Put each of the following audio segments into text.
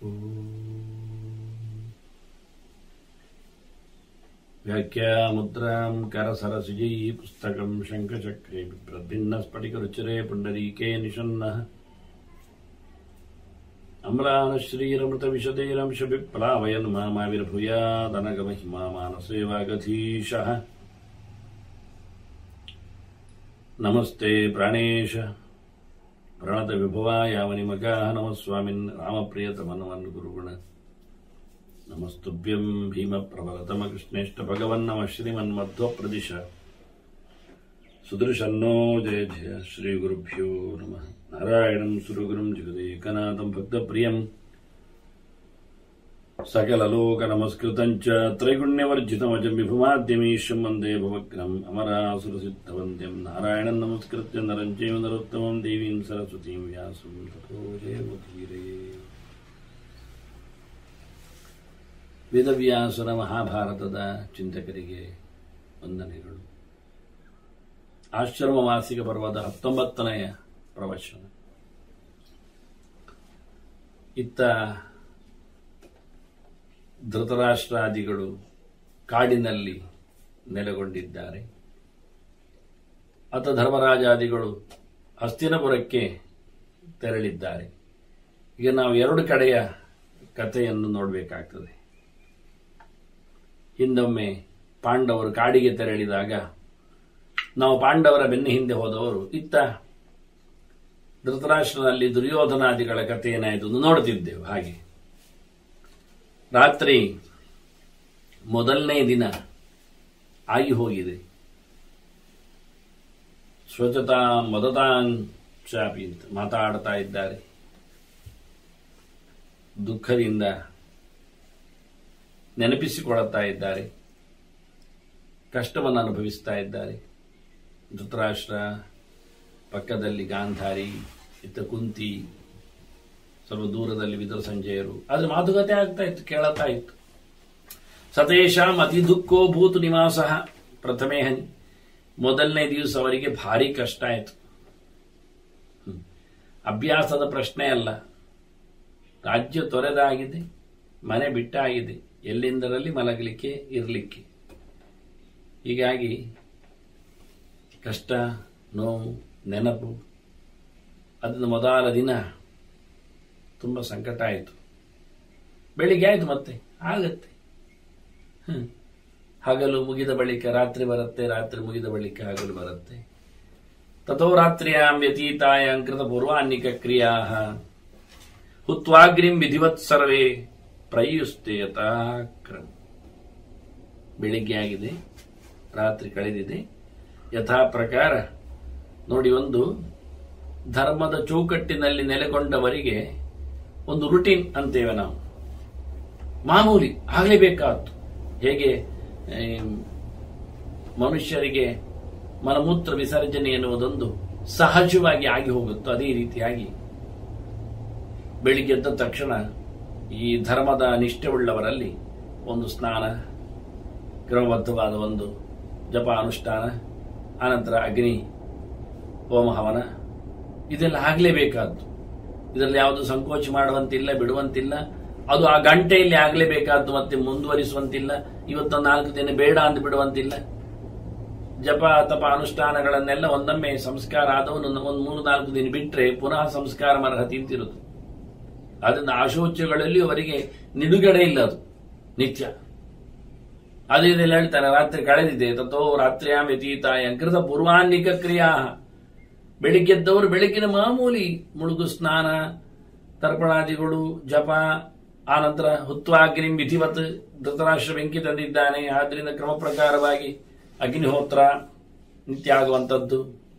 व्याख्यामुद्रां करसरसिजै पुस्तकं शङ्खचक्रे बिभ्रद्भिन्नस्फटिकरुचिरे पुण्डरीके निषन्नः अम्लानश्रीरमृतविशदैरंशविप्लावयन् मामाविर्भूयादनगमहिमा मानसे वागधीशः नमस्ते प्राणेश प्रणतविभवाय वनिमकाः नमः स्वामिन् रामप्रियतमनवन् गुरुगुण नमस्तुभ्यं भीमप्रबलतमकृष्णेष्टभगवन्नमः श्रीमन्मध्वप्रदिश सुदर्शन्नो जय जय श्रीगुरुभ्यो नमः नारायणं सुरगुरुं जगदेकनाथं भक्तप्रियं सकललोकनमस्कृतं च त्रैगुण्यवर्जितमजं विभुमाद्यमीशं वन्दे भवग्नम् अमरासुरसिद्धवन्द्यं नारायणं नमस्कृत्य नरं चैव नरोत्तमं देवीं सरस्वतीं व्यासं ततो जयमुदीरे ವೇದವ್ಯಾಸನ ಮಹಾಭಾರತದ ಚಿಂತಕರಿಗೆ ವಂದನೆಗಳು ಆಶ್ರಮ ಮಾಸಿಕ ಪರ್ವದ ಹತ್ತೊಂಬತ್ತನೆಯ ಪ್ರವಚನ ಇತ್ತ ಧೃತರಾಷ್ಟ್ರಾದಿಗಳು ಕಾಡಿನಲ್ಲಿ ನೆಲೆಗೊಂಡಿದ್ದಾರೆ ಅತ ಧರ್ಮರಾಜಾದಿಗಳು ಹಸ್ತಿನಪುರಕ್ಕೆ ತೆರಳಿದ್ದಾರೆ ಈಗ ನಾವು ಎರಡು ಕಡೆಯ ಕಥೆಯನ್ನು ನೋಡಬೇಕಾಗ್ತದೆ ಹಿಂದೊಮ್ಮೆ ಪಾಂಡವರು ಕಾಡಿಗೆ ತೆರಳಿದಾಗ ನಾವು ಪಾಂಡವರ ಬೆನ್ನ ಹಿಂದೆ ಹೋದವರು ಇತ್ತ ಧೃತರಾಷ್ಟ್ರನಲ್ಲಿ ದುರ್ಯೋಧನಾದಿಗಳ ಕಥೆ ಏನಾಯಿತು ಅಂತ ನೋಡ್ತಿದ್ದೆವು ಹಾಗೆ ರಾತ್ರಿ ಮೊದಲನೇ ದಿನ ಆಗಿ ಹೋಗಿದೆ ಸ್ವಚ್ಛತಾ ಮದತಾಂಶಾಪಿ ಅಂತ ಮಾತಾಡ್ತಾ ಇದ್ದಾರೆ ದುಃಖದಿಂದ ನೆನಪಿಸಿಕೊಳ್ಳುತ್ತಾ ಇದ್ದಾರೆ ಕಷ್ಟವನ್ನು ಅನುಭವಿಸ್ತಾ ಇದ್ದಾರೆ ಧೃತರಾಷ್ಟ್ರ ಪಕ್ಕದಲ್ಲಿ ಗಾಂಧಾರಿ ಇತ್ತ ಕುಂತಿ ಸ್ವಲ್ಪ ದೂರದಲ್ಲಿ ವಿದುರ ಸಂಜಯರು ಆದ್ರೆ ಮಾತುಕತೆ ಆಗ್ತಾ ಇತ್ತು ಕೇಳತ್ತಾ ಇತ್ತು ಸತೇಶಾಂ ಅತಿ ದುಃಖೋ ಭೂತು ನಿವಾಸ ಪ್ರಥಮೇ ಹನಿ ಮೊದಲನೇ ದಿವಸ ಅವರಿಗೆ ಭಾರಿ ಕಷ್ಟ ಆಯಿತು ಅಭ್ಯಾಸದ ಪ್ರಶ್ನೆ ಅಲ್ಲ ರಾಜ್ಯ ತೊರೆದಾಗಿದೆ ಮನೆ ಬಿಟ್ಟಾಗಿದೆ ಎಲ್ಲಿಂದರಲ್ಲಿ ಮಲಗಲಿಕ್ಕೆ ಇರಲಿಕ್ಕೆ ಹೀಗಾಗಿ ಕಷ್ಟ ನೋವು ನೆನಪು ಅದನ್ನು ಮೊದಲ ದಿನ ತುಂಬ ಸಂಕಟ ಆಯಿತು ಬೆಳಿಗ್ಗೆ ಆಯಿತು ಮತ್ತೆ ಆಗತ್ತೆ ಹ್ಮ್. ಹಗಲು ಮುಗಿದ ಬಳಿಕ ರಾತ್ರಿ ಬರುತ್ತೆ ರಾತ್ರಿ ಮುಗಿದ ಬಳಿಕ ಹಗಲು ಬರುತ್ತೆ ತಥೋ ರಾತ್ರಿಯಾಂ ವ್ಯತೀತಾಯಾಂ ಕೃತ ಪೂರ್ವಾನ್ನಿಕ ಕ್ರಿಯಾ ಹುತ್ವಾಗ್ರಿಂ ವಿಧಿವತ್ ಸರ್ವೇ ಪ್ರಯುಸ್ತೆ ಯಥಾಕ್ರಮ ಬೆಳಿಗ್ಗೆ ಆಗಿದೆ ರಾತ್ರಿ ಕಳೆದಿದೆ ಯಥಾ ಪ್ರಕಾರ ನೋಡಿ ಒಂದು ಧರ್ಮದ ಚೌಕಟ್ಟಿನಲ್ಲಿ ನೆಲೆಗೊಂಡವರಿಗೆ ಒಂದು ರುಟೀನ್ ಅಂತೇವೆ ನಾವು ಮಾಮೂಲಿ ಆಗಲೇಬೇಕಾದ್ದು ಹೇಗೆ ಆಮ್, ಮನುಷ್ಯರಿಗೆ ಮಲಮೂತ್ರ ವಿಸರ್ಜನೆ ಎನ್ನುವುದೊಂದು ಸಹಜವಾಗಿ ಆಗಿ ಹೋಗುತ್ತೋ ಅದೇ ರೀತಿಯಾಗಿ ಬೆಳಿಗ್ಗೆ ಎದ್ದ ತಕ್ಷಣ ಈ ಧರ್ಮದ ನಿಷ್ಠೆಯುಳ್ಳವರಲ್ಲಿ ಒಂದು ಸ್ನಾನ ಕ್ರಮಬದ್ಧವಾದ ಒಂದು ಜಪ ಅನುಷ್ಠಾನ ಆನಂತರ ಅಗ್ನಿ ಹೋಮ ಹವನ ಇದೆಲ್ಲ ಆಗಲೇಬೇಕಾದ್ದು ಇದರಲ್ಲಿ ಯಾವುದು ಸಂಕೋಚ ಮಾಡುವಂತಿಲ್ಲ ಬಿಡುವಂತಿಲ್ಲ ಅದು ಆ ಗಂಟೆಯಲ್ಲಿ ಆಗಲೇಬೇಕಾದ್ದು ಮತ್ತೆ ಮುಂದುವರಿಸುವಂತಿಲ್ಲ ಇವತ್ತೊಂದು ನಾಲ್ಕು ದಿನ ಬೇಡ ಅಂತ ಬಿಡುವಂತಿಲ್ಲ ಜಪ ತಪ ಅನುಷ್ಠಾನಗಳನ್ನೆಲ್ಲ ಒಂದೊಮ್ಮೆ ಸಂಸ್ಕಾರ ಆದವನು ಒಂದು ಮೂರು ನಾಲ್ಕು ದಿನ ಬಿಟ್ಟರೆ ಪುನಃ ಸಂಸ್ಕಾರ ಅರ್ಹತೆ ಅಂತಿರುವುದು ಅದರಿಂದ ಆಶೋಚ್ಯಗಳಲ್ಲಿ ಅವರಿಗೆ ನಿಲುಗಡೆ ಇಲ್ಲ ಅದು ನಿತ್ಯ ಅದು ಇದೆಲ್ಲ ಹೇಳ್ತಾರೆ ರಾತ್ರಿ ಕಳೆದಿದೆ ತಥೋ ರಾತ್ರಿಯಾಂ ವ್ಯತೀತಾಯ ಕೃತ ಪೂರ್ವಾನ್ನಿಕ ಕ್ರಿಯಾ ಬೆಳಿಗ್ಗೆದ್ದವರು ಬೆಳಗಿನ ಮಾಮೂಲಿ ಮುಳುಗು ಸ್ನಾನ ತರ್ಪಣಾದಿಗಳು ಜಪ ಆನಂತರ ಹುತ್ವಾಗ್ನಿ ವಿಧಿವತ್ ಧೃತರಾಷ್ಟ್ರ ಬೆಂಕಿ ತಂದಿದ್ದಾನೆ ಆದ್ರಿಂದ ಕ್ರಮ ಪ್ರಕಾರವಾಗಿ ಅಗ್ನಿಹೋತ್ರ ನಿತ್ಯ ಆಗುವಂಥದ್ದು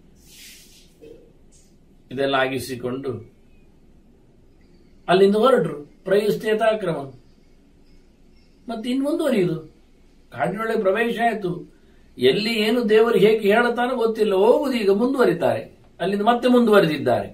ಇದೆಲ್ಲ ಆಗಿಸಿಕೊಂಡು ಅಲ್ಲಿಂದ ಹೊರಟ್ರು ಪ್ರಯುಸ್ತೇತಾ ಕ್ರಮ ಮತ್ತೆ ಇನ್ನು ಮುಂದುವರಿಯುದು ಕಾಡಿನೊಳಗೆ ಪ್ರವೇಶ ಆಯಿತು ಎಲ್ಲಿ ಏನು ದೇವರು ಹೇಗೆ ಹೇಳುತ್ತಾನೋ ಗೊತ್ತಿಲ್ಲ ಹೋಗುದು ಈಗ ಮುಂದುವರಿತಾರೆ ಅಲ್ಲಿಂದ ಮತ್ತೆ ಮುಂದುವರೆದಿದ್ದಾರೆ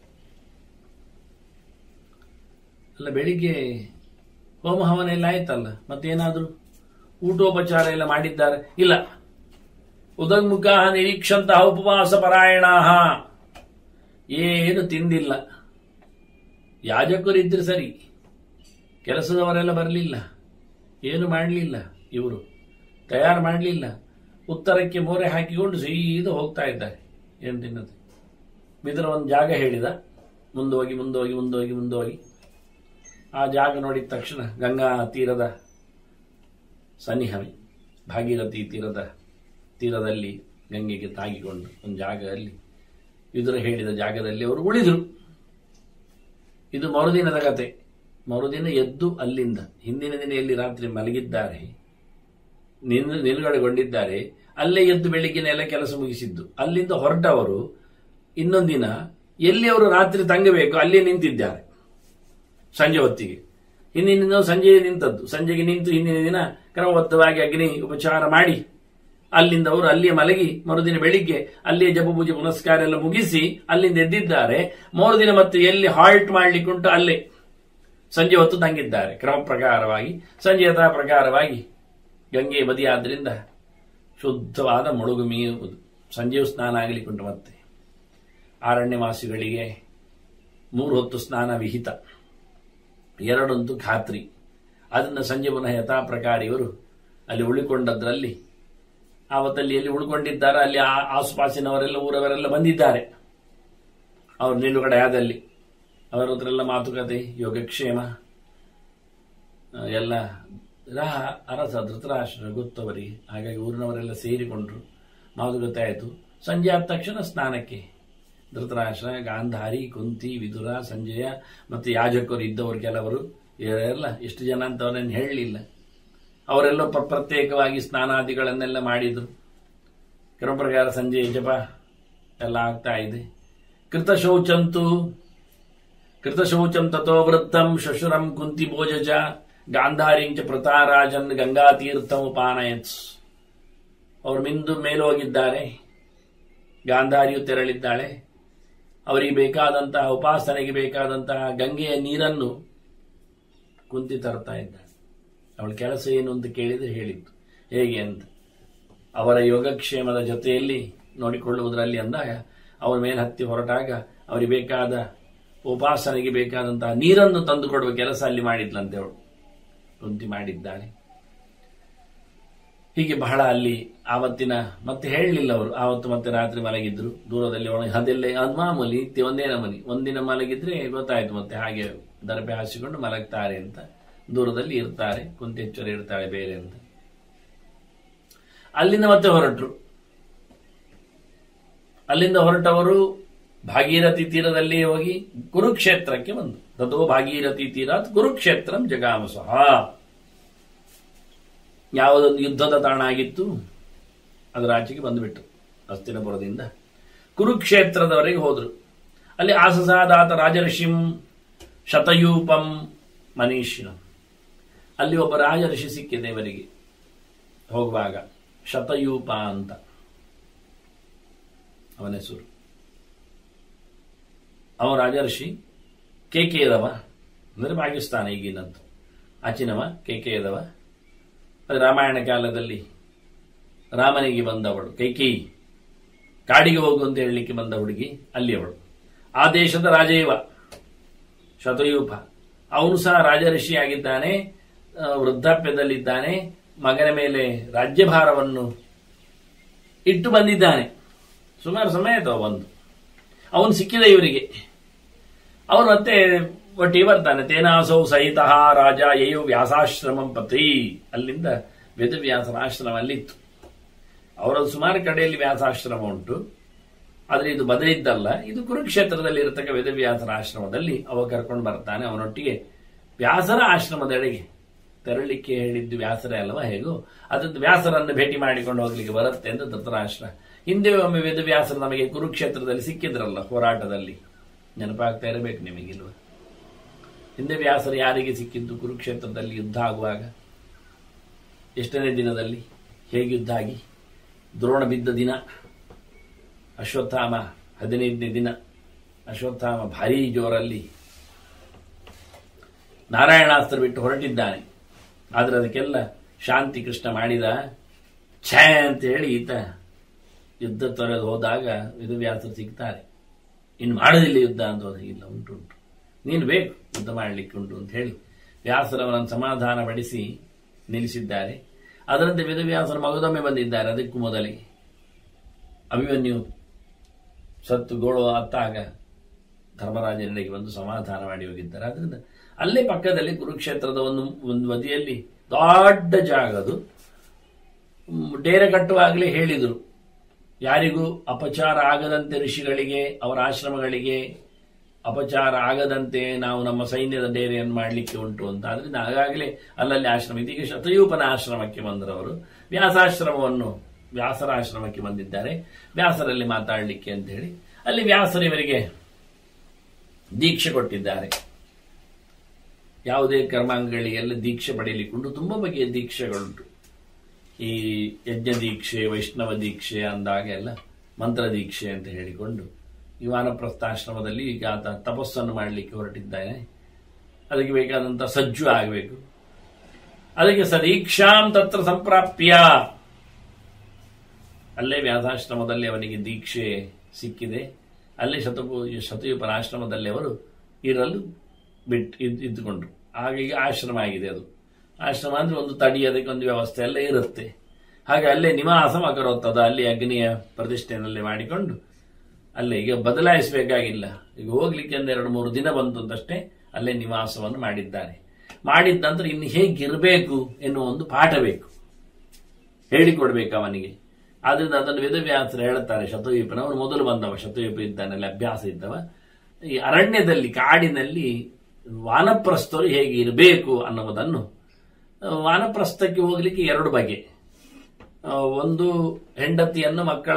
ಅಲ್ಲ ಬೆಳಿಗ್ಗೆ ಹೋಮ ಹವನ ಎಲ್ಲ ಆಯ್ತಲ್ಲ ಮತ್ತೇನಾದ್ರು ಊಟೋಪಚಾರ ಎಲ್ಲ ಮಾಡಿದ್ದಾರೆ ಇಲ್ಲ ಉದಗ್ಮುಖ ನಿರೀಕ್ಷಂತಹ ಉಪವಾಸ ಪರಾಯಣ ಏನು ತಿಂದಿಲ್ಲ ಯಾಜಕರಿದ್ರೆ ಸರಿ ಕೆಲಸದವರೆಲ್ಲ ಬರಲಿಲ್ಲ ಏನು ಮಾಡಲಿಲ್ಲ ಇವರು ತಯಾರು ಮಾಡಲಿಲ್ಲ ಉತ್ತರಕ್ಕೆ ಮೋರೆ ಹಾಕಿಕೊಂಡು ಸೀದಾ ಹೋಗ್ತಾ ಇದ್ದಾರೆ ಏನು ತಿನ್ನದೆ ಬಿದರ ಒಂದು ಜಾಗ ಹೇಳಿದ ಮುಂದೋಗಿ ಮುಂದೋಗಿ ಮುಂದೋಗಿ ಮುಂದೋಗಿ ಆ ಜಾಗ ನೋಡಿದ ತಕ್ಷಣ ಗಂಗಾ ತೀರದ ಸನ್ನಿಹವೇ ಭಾಗೀರಥಿ ತೀರದ ತೀರದಲ್ಲಿ ಗಂಗೆಗೆ ತಾಗಿಕೊಂಡು ಒಂದು ಜಾಗದಲ್ಲಿ ವಿದುರ ಹೇಳಿದ ಜಾಗದಲ್ಲಿ ಅವರು ಉಳಿದರು ಇದು ಮರುದಿನದ ಕತೆ ಮರುದಿನ ಎದ್ದು ಅಲ್ಲಿಂದ ಹಿಂದಿನ ದಿನ ಎಲ್ಲಿ ರಾತ್ರಿ ಮಲಗಿದ್ದಾರೆ ನಿಲ್ ನಿಲುಗಡೆಗೊಂಡಿದ್ದಾರೆ ಅಲ್ಲೇ ಎದ್ದು ಬೆಳಿಗ್ಗೆನೆ ಎಲ್ಲ ಕೆಲಸ ಮುಗಿಸಿದ್ದು ಅಲ್ಲಿಂದ ಹೊರಟವರು ಇನ್ನೊಂದಿನ ಎಲ್ಲಿ ಅವರು ರಾತ್ರಿ ತಂಗಬೇಕು ಅಲ್ಲೇ ನಿಂತಿದ್ದಾರೆ ಸಂಜೆ ಹೊತ್ತಿಗೆ ಹಿಂದಿನ ದಿನ ಸಂಜೆ ನಿಂತದ್ದು ಸಂಜೆಗೆ ನಿಂತು ಹಿಂದಿನ ದಿನ ಕ್ರಮಬದ್ಧವಾಗಿ ಅಗ್ನಿ ಉಪಚಾರ ಮಾಡಿ ಅಲ್ಲಿಂದ ಅವರು ಅಲ್ಲಿಯೇ ಮಲಗಿ ಮರುದಿನ ಬೆಳಿಗ್ಗೆ ಅಲ್ಲಿಯೇ ಜಪ ಪೂಜೆ ಪುನಸ್ಕಾರ ಎಲ್ಲ ಮುಗಿಸಿ ಅಲ್ಲಿಂದ ಎದ್ದಿದ್ದಾರೆ ಮರುದಿನ ಮತ್ತೆ ಎಲ್ಲಿ ಹಾಲ್ಟ್ ಮಾಡ್ಲಿಕ್ಕುಂಟು ಅಲ್ಲೇ ಸಂಜೆ ಹೊತ್ತು ತಂಗಿದ್ದಾರೆ ಕ್ರಮ ಪ್ರಕಾರವಾಗಿ ಸಂಜೆ ಯಥಾ ಪ್ರಕಾರವಾಗಿ ಗಂಗೆ ಬದಿಯಾದ್ರಿಂದ ಶುದ್ಧವಾದ ಮುಳುಗು ಮೀರುವುದು ಸಂಜೆಯು ಸ್ನಾನ ಆಗಲಿಕ್ಕುಂಟು ಮತ್ತೆ ಅರಣ್ಯವಾಸಿಗಳಿಗೆ ಮೂರು ಹೊತ್ತು ಸ್ನಾನ ವಿಹಿತ ಎರಡಂತೂ ಖಾತ್ರಿ ಅದನ್ನು ಸಂಜೆ ಪುನಃ ಯಥಾ ಪ್ರಕಾರ ಇವರು ಅಲ್ಲಿ ಉಳಿಕೊಂಡದ್ರಲ್ಲಿ ಆವತ್ತಲ್ಲಿ ಎಲ್ಲಿ ಉಳ್ಕೊಂಡಿದ್ದಾರೆ ಅಲ್ಲಿ ಆ- ಆಸುಪಾಸಿನವರೆಲ್ಲ ಊರವರೆಲ್ಲ ಬಂದಿದ್ದಾರೆ ಅವ್ರ ನಿಲುಗಡೆ ಆದಲ್ಲಿ ಅವರ ಹತ್ರೆಲ್ಲ ಮಾತುಕತೆ ಯೋಗಕ್ಷೇಮ ಆ, ಎಲ್ಲ ರಾಹ ಅರಸ ಧೃತರಾಷ್ಟ್ರ ಗೊತ್ತವರಿಗೆ ಹಾಗಾಗಿ ಊರಿನವರೆಲ್ಲ ಸೇರಿಕೊಂಡ್ರು ಮಾತುಕತೆ ಆಯಿತು ಸಂಜೆ ಆದ ತಕ್ಷಣ ಸ್ನಾನಕ್ಕೆ ಧೃತರಾಷ್ಟ್ರ ಗಾಂಧಾರಿ ಕುಂತಿ ವಿದುರ ಸಂಜಯ ಮತ್ತು ಯಾಜಕರು ಇದ್ದವರು ಕೆಲವರು ಇವರೆಲ್ಲ ಎಷ್ಟು ಜನ ಅಂತ ಅವರನ್ನು ಹೇಳಲಿಲ್ಲ ಅವರೆಲ್ಲ ಪ್ರ- ಪ್ರತ್ಯೇಕವಾಗಿ ಸ್ನಾನಾದಿಗಳನ್ನೆಲ್ಲ ಮಾಡಿದ್ರು ಕ್ರಮ ಪ್ರಕಾರ ಸಂಜೆ ಜಪ ಎಲ್ಲ ಆಗ್ತಾ ಇದೆ ಕೃತ ಶೌಚಂತು ಕೃತ ಶೌಚಂ ತಥೋ ವೃತ್ತಂ ಶಶುರಂ ಕುಂತಿ ಭೋಜಜ ಗಾಂಧಾರಿಂಚ ಪ್ರತಾರಾಜನ್ ಗಂಗಾತೀರ್ಥಂ ಉಪಾನಯತ್ ಅವರು ಮಿಂದು ಮೇಲೋಗಿದ್ದಾರೆ ಗಾಂಧಾರಿಯು ತೆರಳಿದ್ದಾಳೆ ಅವರಿಗೆ ಬೇಕಾದಂತಹ ಉಪಾಸನೆಗೆ ಬೇಕಾದಂತಹ ಗಂಗೆಯ ನೀರನ್ನು ಕುಂತಿ ತರ್ತಾ ಇದ್ದಾಳೆ ಅವಳ ಕೆಲಸ ಏನು ಅಂತ ಕೇಳಿದ್ರೆ ಹೇಳಿದ್ದು ಹೇಗೆ ಅಂತ ಅವರ ಯೋಗಕ್ಷೇಮದ ಜೊತೆಯಲ್ಲಿ ನೋಡಿಕೊಳ್ಳುವುದರಲ್ಲಿ ಅಂದಾಗ ಅವರ ಮೇಲೆ ಹತ್ತಿ ಹೊರಟಾಗ ಅವರಿಗೆ ಬೇಕಾದ ಉಪಾಸನೆಗೆ ಬೇಕಾದಂತಹ ನೀರನ್ನು ತಂದುಕೊಡುವ ಕೆಲಸ ಅಲ್ಲಿ ಮಾಡಿದ್ಲಂತೆ ಅವಳು ಕುಂತಿ ಮಾಡಿದ್ದಾಳೆ ಹೀಗೆ ಬಹಳ ಅಲ್ಲಿ ಆವತ್ತಿನ ಮತ್ತೆ ಹೇಳಲಿಲ್ಲ ಅವರು ಆವತ್ತು ಮತ್ತೆ ರಾತ್ರಿ ಮಲಗಿದ್ರು ದೂರದಲ್ಲಿ ಒಳಗೆ ಅದೆಲ್ಲ ಅದು ಮಾಮೂಲಿ ನಿತ್ಯ ಒಂದೇ ನಮನಿ ಒಂದಿನ ಮಲಗಿದ್ರೆ ಗೊತ್ತಾಯ್ತು ಮತ್ತೆ ಹಾಗೆ ದರಪೆ ಹಾಸಿಕೊಂಡು ಮಲಗ್ತಾರೆ ಅಂತ ದೂರದಲ್ಲಿ ಇರ್ತಾರೆ ಕುಂತಿ ಎಚ್ಚರ ಇರ್ತಾಳೆ ಬೇರೆ ಅಂತ ಅಲ್ಲಿಂದ ಮತ್ತೆ ಹೊರಟರು ಅಲ್ಲಿಂದ ಹೊರಟವರು ಭಾಗೀರಥಿ ತೀರದಲ್ಲಿ ಹೋಗಿ ಕುರುಕ್ಷೇತ್ರಕ್ಕೆ ಬಂದು ತಥೋ ಭಾಗೀರಥಿ ತೀರಾತ್ ಕುರುಕ್ಷೇತ್ರಂ ಜಗಾಮಸಹ ಯಾವುದೊಂದು ಯುದ್ಧದ ತಾಣ ಆಗಿತ್ತು ಅದರ ಆಚೆಗೆ ಬಂದುಬಿಟ್ರು ಹಸ್ತಿನಪುರದಿಂದ ಕುರುಕ್ಷೇತ್ರದವರೆಗೆ ಹೋದರು ಅಲ್ಲಿ ಆಸಸಾದಾತ ರಾಜಋಷಿಂ ಶತಯೂಪಂ ಮನೀಷಿನ ಅಲ್ಲಿ ಒಬ್ಬ ರಾಜಋಷಿ ಸಿಕ್ಕಿದೆ ಇವರಿಗೆ ಹೋಗುವಾಗ ಶತಯೂಪ ಅಂತ ಅವನ ಹೆಸರು ಅವ ರಾಜರ್ಷಿ ಕೇಕೆಯದವ ಅಂದರೆ ಪಾಕಿಸ್ತಾನ ಈಗಿನದ್ದು ಆಚಿನವ ಕೇಕೆಯದವ ಅದು ರಾಮಾಯಣ ಕಾಲದಲ್ಲಿ ರಾಮನಿಗೆ ಬಂದವಳು ಕೈಕೇಯಿ ಕಾಡಿಗೆ ಹೋಗು ಅಂತ ಹೇಳಲಿಕ್ಕೆ ಬಂದ ಹುಡುಗಿ ಅಲ್ಲಿ ಅವಳು ಆ ದೇಶದ ರಾಜೇವ ಶತಯೂಪ ಅವನು ಸಹ ರಾಜಋಷಿ ಆಗಿದ್ದಾನೆ ಆ, ವೃದ್ಧಾಪ್ಯದಲ್ಲಿದ್ದಾನೆ ಮಗನ ಮೇಲೆ ರಾಜ್ಯಭಾರವನ್ನು ಇಟ್ಟು ಬಂದಿದ್ದಾನೆ ಸುಮಾರು ಸಮಯ ಆಯ್ತು ಅವ ಬಂದು ಅವನು ಸಿಕ್ಕಿದ ಇವರಿಗೆ ಅವನು ಮತ್ತೆ ಒಟ್ಟಿಗೆ ಬರ್ತಾನೆ ತೇನಾಸೌ ಸಹಿತ ರಾಜ ಯಯೋ ವ್ಯಾಸಾಶ್ರಮಂ ಪತಿ ಅಲ್ಲಿಂದ ವೇದವ್ಯಾಸನ ಆಶ್ರಮ ಅಲ್ಲಿತ್ತು ಅವರದ್ದು ಸುಮಾರು ಕಡೆಯಲ್ಲಿ ವ್ಯಾಸಾಶ್ರಮ ಉಂಟು ಆದರೆ ಇದು ಬದಲಿದ್ದಲ್ಲ ಇದು ಕುರುಕ್ಷೇತ್ರದಲ್ಲಿ ಇರತಕ್ಕ ವೇದವ್ಯಾಸನ ಆಶ್ರಮದಲ್ಲಿ ಅವ ಕರ್ಕೊಂಡು ಬರ್ತಾನೆ ಅವನೊಟ್ಟಿಗೆ ವ್ಯಾಸರ ಆಶ್ರಮದೆಡೆಗೆ ತೆರಳಿಕ್ಕೆ ಹೇಳಿದ್ದು ವ್ಯಾಸರೇ ಅಲ್ವಾ ಹೇಗೋ ಅದದ್ದು ವ್ಯಾಸರನ್ನು ಭೇಟಿ ಮಾಡಿಕೊಂಡು ಹೋಗ್ಲಿಕ್ಕೆ ಬರುತ್ತೆ ಅಂತ ಧೃತರಾಷ್ಟ್ರ ಹಿಂದೆ ಒಮ್ಮೆ ವೇದವ್ಯಾಸರು ನಮಗೆ ಕುರುಕ್ಷೇತ್ರದಲ್ಲಿ ಸಿಕ್ಕಿದ್ರಲ್ಲ ಹೋರಾಟದಲ್ಲಿ ನೆನಪಾಗ್ತಾ ಇರಬೇಕು ನಿಮಗಿಲ್ವ ಹಿಂದೆ ವ್ಯಾಸರು ಯಾರಿಗೆ ಸಿಕ್ಕಿದ್ದು ಕುರುಕ್ಷೇತ್ರದಲ್ಲಿ ಯುದ್ಧ ಆಗುವಾಗ ಎಷ್ಟನೇ ದಿನದಲ್ಲಿ ಹೇಗೆ ಯುದ್ಧ ಆಗಿ ದ್ರೋಣ ಬಿದ್ದ ದಿನ ಅಶ್ವತ್ಥಾಮ ಹದಿನೈದನೇ ದಿನ ಅಶ್ವತ್ಥಾಮ ಭಾರೀ ಜೋರಲ್ಲಿ ನಾರಾಯಣಾಸ್ತ್ರ ಬಿಟ್ಟು ಹೊರಟಿದ್ದಾನೆ ಆದರೆ ಅದಕ್ಕೆಲ್ಲ ಶಾಂತಿ ಕೃಷ್ಣ ಮಾಡಿದ ಛೇ ಅಂತ ಹೇಳಿ ಈತ ಯುದ್ಧ ತೊರೆದು ಹೋದಾಗ ವೇದವ್ಯಾಸರು ಸಿಗ್ತಾರೆ ಇನ್ನು ಮಾಡೋದಿಲ್ಲ ಯುದ್ಧ ಅಂತ ಹೋದಾಗ ಇಲ್ಲ ಉಂಟು ಉಂಟು ನೀನು ಬೇಕು ಯುದ್ಧ ಮಾಡಲಿಕ್ಕೆ ಉಂಟು ಅಂತ ಹೇಳಿ ವ್ಯಾಸರವರನ್ನು ಸಮಾಧಾನ ಪಡಿಸಿ ನಿಲ್ಲಿಸಿದ್ದಾರೆ ಅದರಂತೆ ವೇದವ್ಯಾಸರ ಮಗದೊಮ್ಮೆ ಬಂದಿದ್ದಾರೆ ಅದಕ್ಕೂ ಮೊದಲೇ ಅಭಿಮನ್ಯು ಸತ್ತು ಗೋಳು ಅತ್ತಾಗ ಧರ್ಮರಾಜನಿಗೆ ಬಂದು ಸಮಾಧಾನ ಮಾಡಿ ಹೋಗಿದ್ದಾರೆ ಅದರಿಂದ ಅಲ್ಲೇ ಪಕ್ಕದಲ್ಲಿ ಕುರುಕ್ಷೇತ್ರದ ಒಂದು ಒಂದು ಬದಿಯಲ್ಲಿ ದೊಡ್ಡ ಜಾಗ ಅದು ಮ್, ಡೇರೆ ಕಟ್ಟುವಾಗಲೇ ಹೇಳಿದರು ಯಾರಿಗೂ ಅಪಚಾರ ಆಗದಂತೆ ಋಷಿಗಳಿಗೆ ಅವರ ಆಶ್ರಮಗಳಿಗೆ ಅಪಚಾರ ಆಗದಂತೆ ನಾವು ನಮ್ಮ ಸೈನ್ಯದ ಡೇರೆಯನ್ನು ಮಾಡಲಿಕ್ಕೆ ಉಂಟು ಅಂತ ಆದ್ರಿಂದ ಆಗಾಗಲೇ ಅಲ್ಲಲ್ಲಿ ಆಶ್ರಮ ಇದೀಗ ಶತಯೂಪನ ಆಶ್ರಮಕ್ಕೆ ಬಂದರು ಅವರು ವ್ಯಾಸಾಶ್ರಮವನ್ನು ವ್ಯಾಸರ ಆಶ್ರಮಕ್ಕೆ ಬಂದಿದ್ದಾರೆ ವ್ಯಾಸರಲ್ಲಿ ಮಾತಾಡಲಿಕ್ಕೆ ಅಂತ ಹೇಳಿ ಅಲ್ಲಿ ವ್ಯಾಸರು ಇವರಿಗೆ ದೀಕ್ಷೆ ಕೊಟ್ಟಿದ್ದಾರೆ ಯಾವುದೇ ಕರ್ಮಾಂಗಗಳಿಗೆಲ್ಲ ದೀಕ್ಷೆ ಪಡೆಯಲಿಕ್ಕುಂಟು ತುಂಬ ಬಗೆಯ ದೀಕ್ಷೆಗಳುಂಟು ಈ ಯಜ್ಞ ದೀಕ್ಷೆ ವೈಷ್ಣವ ದೀಕ್ಷೆ ಅಂದಾಗೆಲ್ಲ ಮಂತ್ರ ದೀಕ್ಷೆ ಅಂತ ಹೇಳಿಕೊಂಡು ಈ ವಾನಪ್ರಸ್ಥಾಶ್ರಮದಲ್ಲಿ ಈಗ ಆತ ತಪಸ್ಸನ್ನು ಮಾಡಲಿಕ್ಕೆ ಹೊರಟಿದ್ದಾನೆ ಅದಕ್ಕೆ ಬೇಕಾದಂಥ ಸಜ್ಜು ಆಗಬೇಕು ಅದಕ್ಕೆ ಸದೀಕ್ಷಾಂ ತತ್ರ ಸಂಪ್ರಾಪ್ಯ ಅಲ್ಲೇ ವ್ಯಾಸಾಶ್ರಮದಲ್ಲಿ ಅವನಿಗೆ ದೀಕ್ಷೆ ಸಿಕ್ಕಿದೆ ಅಲ್ಲೇ ಶತಪು ಶತಯುಪನ ಆಶ್ರಮದಲ್ಲಿ ಅವರು ಇರಲು ಬಿಟ್ಟು ಇದ್- ಇದ್ದುಕೊಂಡ್ರು ಹಾಗಾಗಿ ಆಶ್ರಮ ಆಗಿದೆ ಅದು ಆಶ್ರಮ ಅಂದ್ರೆ ಒಂದು ತಡಿ ಅದಕ್ಕೆ ಒಂದು ವ್ಯವಸ್ಥೆ ಎಲ್ಲ ಇರುತ್ತೆ ಹಾಗೆ ಅಲ್ಲೇ ನಿವಾಸ ಮಕರೋತ್ತದ ಅಲ್ಲಿ ಅಗ್ನಿಯ ಪ್ರತಿಷ್ಠೆಯಲ್ಲಿ ಮಾಡಿಕೊಂಡು ಅಲ್ಲೇ ಈಗ ಬದಲಾಯಿಸಬೇಕಾಗಿಲ್ಲ ಈಗ ಹೋಗ್ಲಿಕ್ಕೆ ಒಂದು ಎರಡು ಮೂರು ದಿನ ಬಂತು ಅಂತಷ್ಟೇ ಅಲ್ಲೇ ನಿವಾಸವನ್ನು ಮಾಡಿದ್ದಾರೆ ಮಾಡಿದ ನಂತರ ಇನ್ನು ಹೇಗಿರಬೇಕು ಎನ್ನುವ ಒಂದು ಪಾಠ ಬೇಕು ಹೇಳಿಕೊಡ್ಬೇಕು ಅವನಿಗೆ ಆದ್ರಿಂದ ಅದನ್ನು ವೇದವ್ಯಾಸರು ಹೇಳ್ತಾರೆ ಶತವೀಪನ ಅವನು ಮೊದಲು ಬಂದವ ಶತವೀಪ ಇದ್ದಾನಲ್ಲಿ ಅಭ್ಯಾಸ ಇದ್ದವ ಈ ಅರಣ್ಯದಲ್ಲಿ ಕಾಡಿನಲ್ಲಿ ವಾನಪ್ರಸ್ಥರು ಹೇಗೆ ಇರಬೇಕು ಅನ್ನುವುದನ್ನು ಆ, ವಾನಪ್ರಸ್ಥಕ್ಕೆ ಹೋಗ್ಲಿಕ್ಕೆ ಎರಡು ಬಗೆ ಆ, ಒಂದು ಹೆಂಡತಿಯನ್ನು ಮಕ್ಕಳ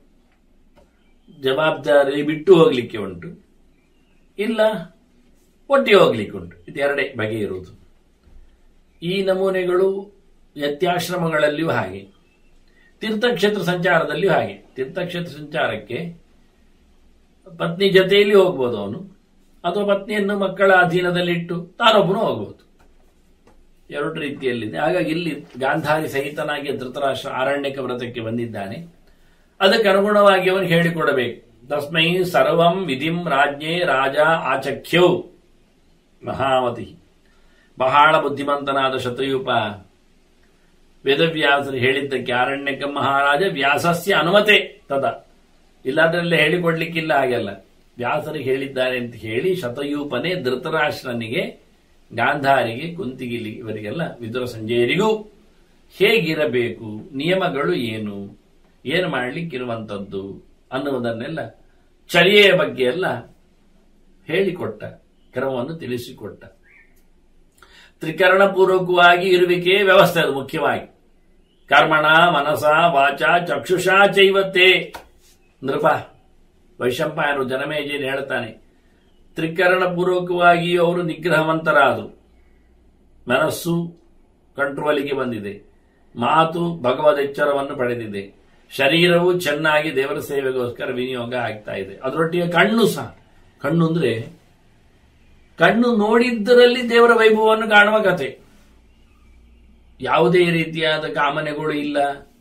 ಜವಾಬ್ದಾರಿ ಬಿಟ್ಟು ಹೋಗ್ಲಿಕ್ಕೆ ಉಂಟು ಇಲ್ಲ ಒಟ್ಟಿಗೆ ಹೋಗ್ಲಿಕ್ಕೆ ಉಂಟು ಇದು ಎರಡೇ ಬಗೆ ಇರುವುದು ಈ ನಮೂನೆಗಳು ಯತ್ಯಾಶ್ರಮಗಳಲ್ಲಿಯೂ ಹಾಗೆ ತೀರ್ಥಕ್ಷೇತ್ರ ಸಂಚಾರದಲ್ಲಿಯೂ ಹಾಗೆ ತೀರ್ಥಕ್ಷೇತ್ರ ಸಂಚಾರಕ್ಕೆ ಪತ್ನಿ ಜೊತೆಯಲ್ಲಿ ಹೋಗ್ಬೋದು ಅವನು ಅಥವಾ ಪತ್ನಿಯನ್ನು ಮಕ್ಕಳ ಅಧೀನದಲ್ಲಿಟ್ಟು ತಾನೊಬ್ಬನು ಹೋಗ್ಬೋದು ಎರಡು ರೀತಿಯಲ್ಲಿದೆ ಹಾಗಾಗಿ ಇಲ್ಲಿ ಗಾಂಧಾರಿ ಸಹಿತನಾಗಿ ಧೃತರಾಷ್ಟ್ರ ಆರಣ್ಯಕ ವ್ರತಕ್ಕೆ ಬಂದಿದ್ದಾನೆ ಅದಕ್ಕೆ ಅನುಗುಣವಾಗಿ ಅವನು ಹೇಳಿಕೊಡಬೇಕು ತಸ್ಮೈ ಸರ್ವಂ ವಿಧಿಂ ರಾಜ್ಞೆ ರಾಜ ಆಚಖ್ಯೌ ಮಹಾಮತಿ ಬಹಳ ಬುದ್ಧಿಮಂತನಾದ ಶತಯೂಪ ವೇದವ್ಯಾಸರು ಹೇಳಿದ್ದಕ್ಕೆ ಆರಣ್ಯಕ ಮಹಾರಾಜ ವ್ಯಾಸಸ್ಯ ಅನುಮತೆ ತದ ಇಲ್ಲಾದ್ರಲ್ಲೇ ಹೇಳಿಕೊಡ್ಲಿಕ್ಕಿಲ್ಲ ಹಾಗೆಲ್ಲ ವ್ಯಾಸರಿಗೆ ಹೇಳಿದ್ದಾರೆ ಅಂತ ಹೇಳಿ ಶತಯೂಪನೇ ಧೃತರಾಷ್ಟ್ರನಿಗೆ ಗಾಂಧಾರಿಗೆ ಕುಂತಿಗಿಲಿ ಇವರಿಗೆಲ್ಲ ವಿದುರ ಸಂಜಯರಿಗೂ ಹೇಗಿರಬೇಕು ನಿಯಮಗಳು ಏನು ಏನು ಮಾಡಲಿಕ್ಕಿರುವಂಥದ್ದು ಅನ್ನುವುದನ್ನೆಲ್ಲ ಚರ್ಯೆಯ ಬಗ್ಗೆ ಎಲ್ಲ ಹೇಳಿಕೊಟ್ಟ ಕ್ರಮವನ್ನು ತಿಳಿಸಿಕೊಟ್ಟ ತ್ರಿಕರಣ ಪೂರ್ವಕವಾಗಿ ಇರುವಿಕೆ ವ್ಯವಸ್ಥೆ ಅದು ಮುಖ್ಯವಾಗಿ ಕರ್ಮಣ ಮನಸ ವಾಚ ಚಕ್ಷುಷಾ ಚೈವತೆ ನೃಪ ವೈಶಂಪಾಯನು ಜನಮೇಜೇನು ಹೇಳ್ತಾನೆ ತ್ರಿಕರಣ ಪೂರ್ವಕವಾಗಿ ಅವರು ನಿಗ್ರಹವಂತರಾದರು ಮನಸ್ಸು ಕಂಟ್ರೋಲಿಗೆ ಬಂದಿದೆ ಮಾತು ಭಗವದ್ ಎಚ್ಚರವನ್ನು ಪಡೆದಿದೆ ಶರೀರವು ಚೆನ್ನಾಗಿ ದೇವರ ಸೇವೆಗೋಸ್ಕರ ವಿನಿಯೋಗ ಆಗ್ತಾ ಇದೆ ಅದರೊಟ್ಟಿಗೆ ಕಣ್ಣು ಸಹ ಕಣ್ಣು ಅಂದ್ರೆ ಕಣ್ಣು ನೋಡಿದ್ದರಲ್ಲಿ ದೇವರ ವೈಭವವನ್ನು ಕಾಣುವ ಕತೆ ಯಾವುದೇ ರೀತಿಯಾದ ಕಾಮನೆಗಳು ಇಲ್ಲ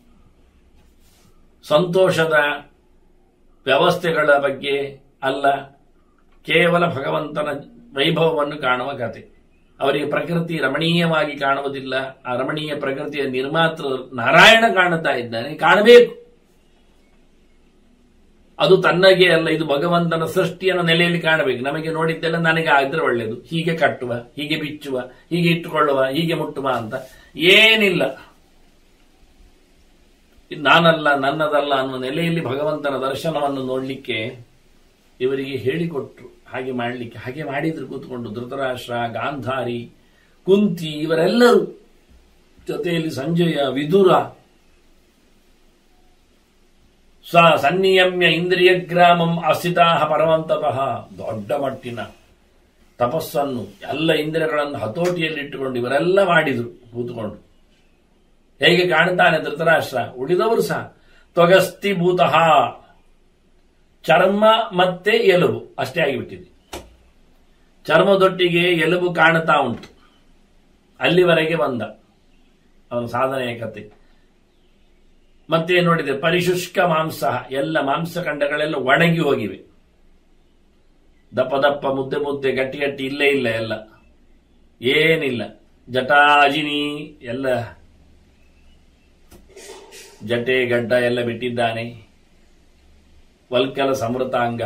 ಸಂತೋಷದ ವ್ಯವಸ್ಥೆಗಳ ಬಗ್ಗೆ ಅಲ್ಲ ಕೇವಲ ಭಗವಂತನ ವೈಭವವನ್ನು ಕಾಣುವ ಕತೆ ಅವರಿಗೆ ಪ್ರಕೃತಿ ರಮಣೀಯವಾಗಿ ಕಾಣುವುದಿಲ್ಲ ಆ ರಮಣೀಯ ಪ್ರಕೃತಿಯ ನಿರ್ಮಾತೃ ನಾರಾಯಣ ಕಾಣುತ್ತಾ ಇದ್ದಾನೆ ಕಾಣಬೇಕು ಅದು ತನ್ನಗೆ ಅಲ್ಲ ಇದು ಭಗವಂತನ ಸೃಷ್ಟಿಯನ್ನು ನೆಲೆಯಲ್ಲಿ ಕಾಣಬೇಕು ನಮಗೆ ನೋಡಿದ್ದೆಲ್ಲ ನನಗೆ ಆಗಿದ್ರೆ ಒಳ್ಳೆಯದು ಹೀಗೆ ಕಟ್ಟುವ ಹೀಗೆ ಬಿಚ್ಚುವ ಹೀಗೆ ಇಟ್ಟುಕೊಳ್ಳುವ ಹೀಗೆ ಮುಟ್ಟುವ ಅಂತ ಏನಿಲ್ಲ ಇದು ನಾನಲ್ಲ ನನ್ನದಲ್ಲ ಅನ್ನುವ ನೆಲೆಯಲ್ಲಿ ಭಗವಂತನ ದರ್ಶನವನ್ನು ನೋಡಲಿಕ್ಕೆ ಇವರಿಗೆ ಹೇಳಿಕೊಟ್ರು ಹಾಗೆ ಮಾಡಲಿಕ್ಕೆ ಹಾಗೆ ಮಾಡಿದ್ರು ಕೂತ್ಕೊಂಡು ಧೃತರಾಷ್ಟ್ರ ಗಾಂಧಾರಿ ಕುಂತಿ ಇವರೆಲ್ಲರೂ ಜೊತೆಯಲ್ಲಿ ಸಂಜಯ ವಿದುರ ಸ ಸನ್ನಿಯಮ್ಯ ಇಂದ್ರಿಯ ಗ್ರಾಮಂ ಅಸ್ಥಿತಾ ಪರವಂತತಃ ದೊಡ್ಡ ಮಟ್ಟಿನ ತಪಸ್ಸನ್ನು ಎಲ್ಲ ಇಂದ್ರಿಯಗಳನ್ನು ಹತೋಟಿಯಲ್ಲಿಟ್ಟುಕೊಂಡು ಇವರೆಲ್ಲ ಮಾಡಿದ್ರು ಕೂತ್ಕೊಂಡು ಹೇಗೆ ಕಾಣುತ್ತಾನೆ ಧೃತರಾಷ್ಟ್ರ ಉಳಿದವರು ಸಹ ತ್ವಗಸ್ತಿ ಭೂತಃ ಚರ್ಮ ಮತ್ತೆ ಎಲುಬು ಅಷ್ಟೇ ಆಗಿಬಿಟ್ಟಿದೆ ಚರ್ಮದೊಟ್ಟಿಗೆ ಎಲುಬು ಕಾಣುತ್ತಾ ಉಂಟು ಅಲ್ಲಿವರೆಗೆ ಬಂದ ಅವನ ಸಾಧನೆಯ ಕತೆ ಮತ್ತೆ ನೋಡಿದೆ ಪರಿಶುಷ್ಕ ಮಾಂಸ ಎಲ್ಲ ಮಾಂಸಖಂಡಗಳೆಲ್ಲ ಒಣಗಿ ಹೋಗಿವೆ ದಪ್ಪ ದಪ್ಪ ಮುದ್ದೆ ಮುದ್ದೆ ಗಟ್ಟಿ ಗಟ್ಟಿ ಇಲ್ಲೇ ಇಲ್ಲ ಎಲ್ಲ ಏನಿಲ್ಲ ಜಟಾಜಿನಿ ಎಲ್ಲ ಜಟೆ ಗಡ್ಡ ಎಲ್ಲ ಬಿಟ್ಟಿದ್ದಾನೆ ವಲ್ಕಲ ಸಮೃತಾಂಗ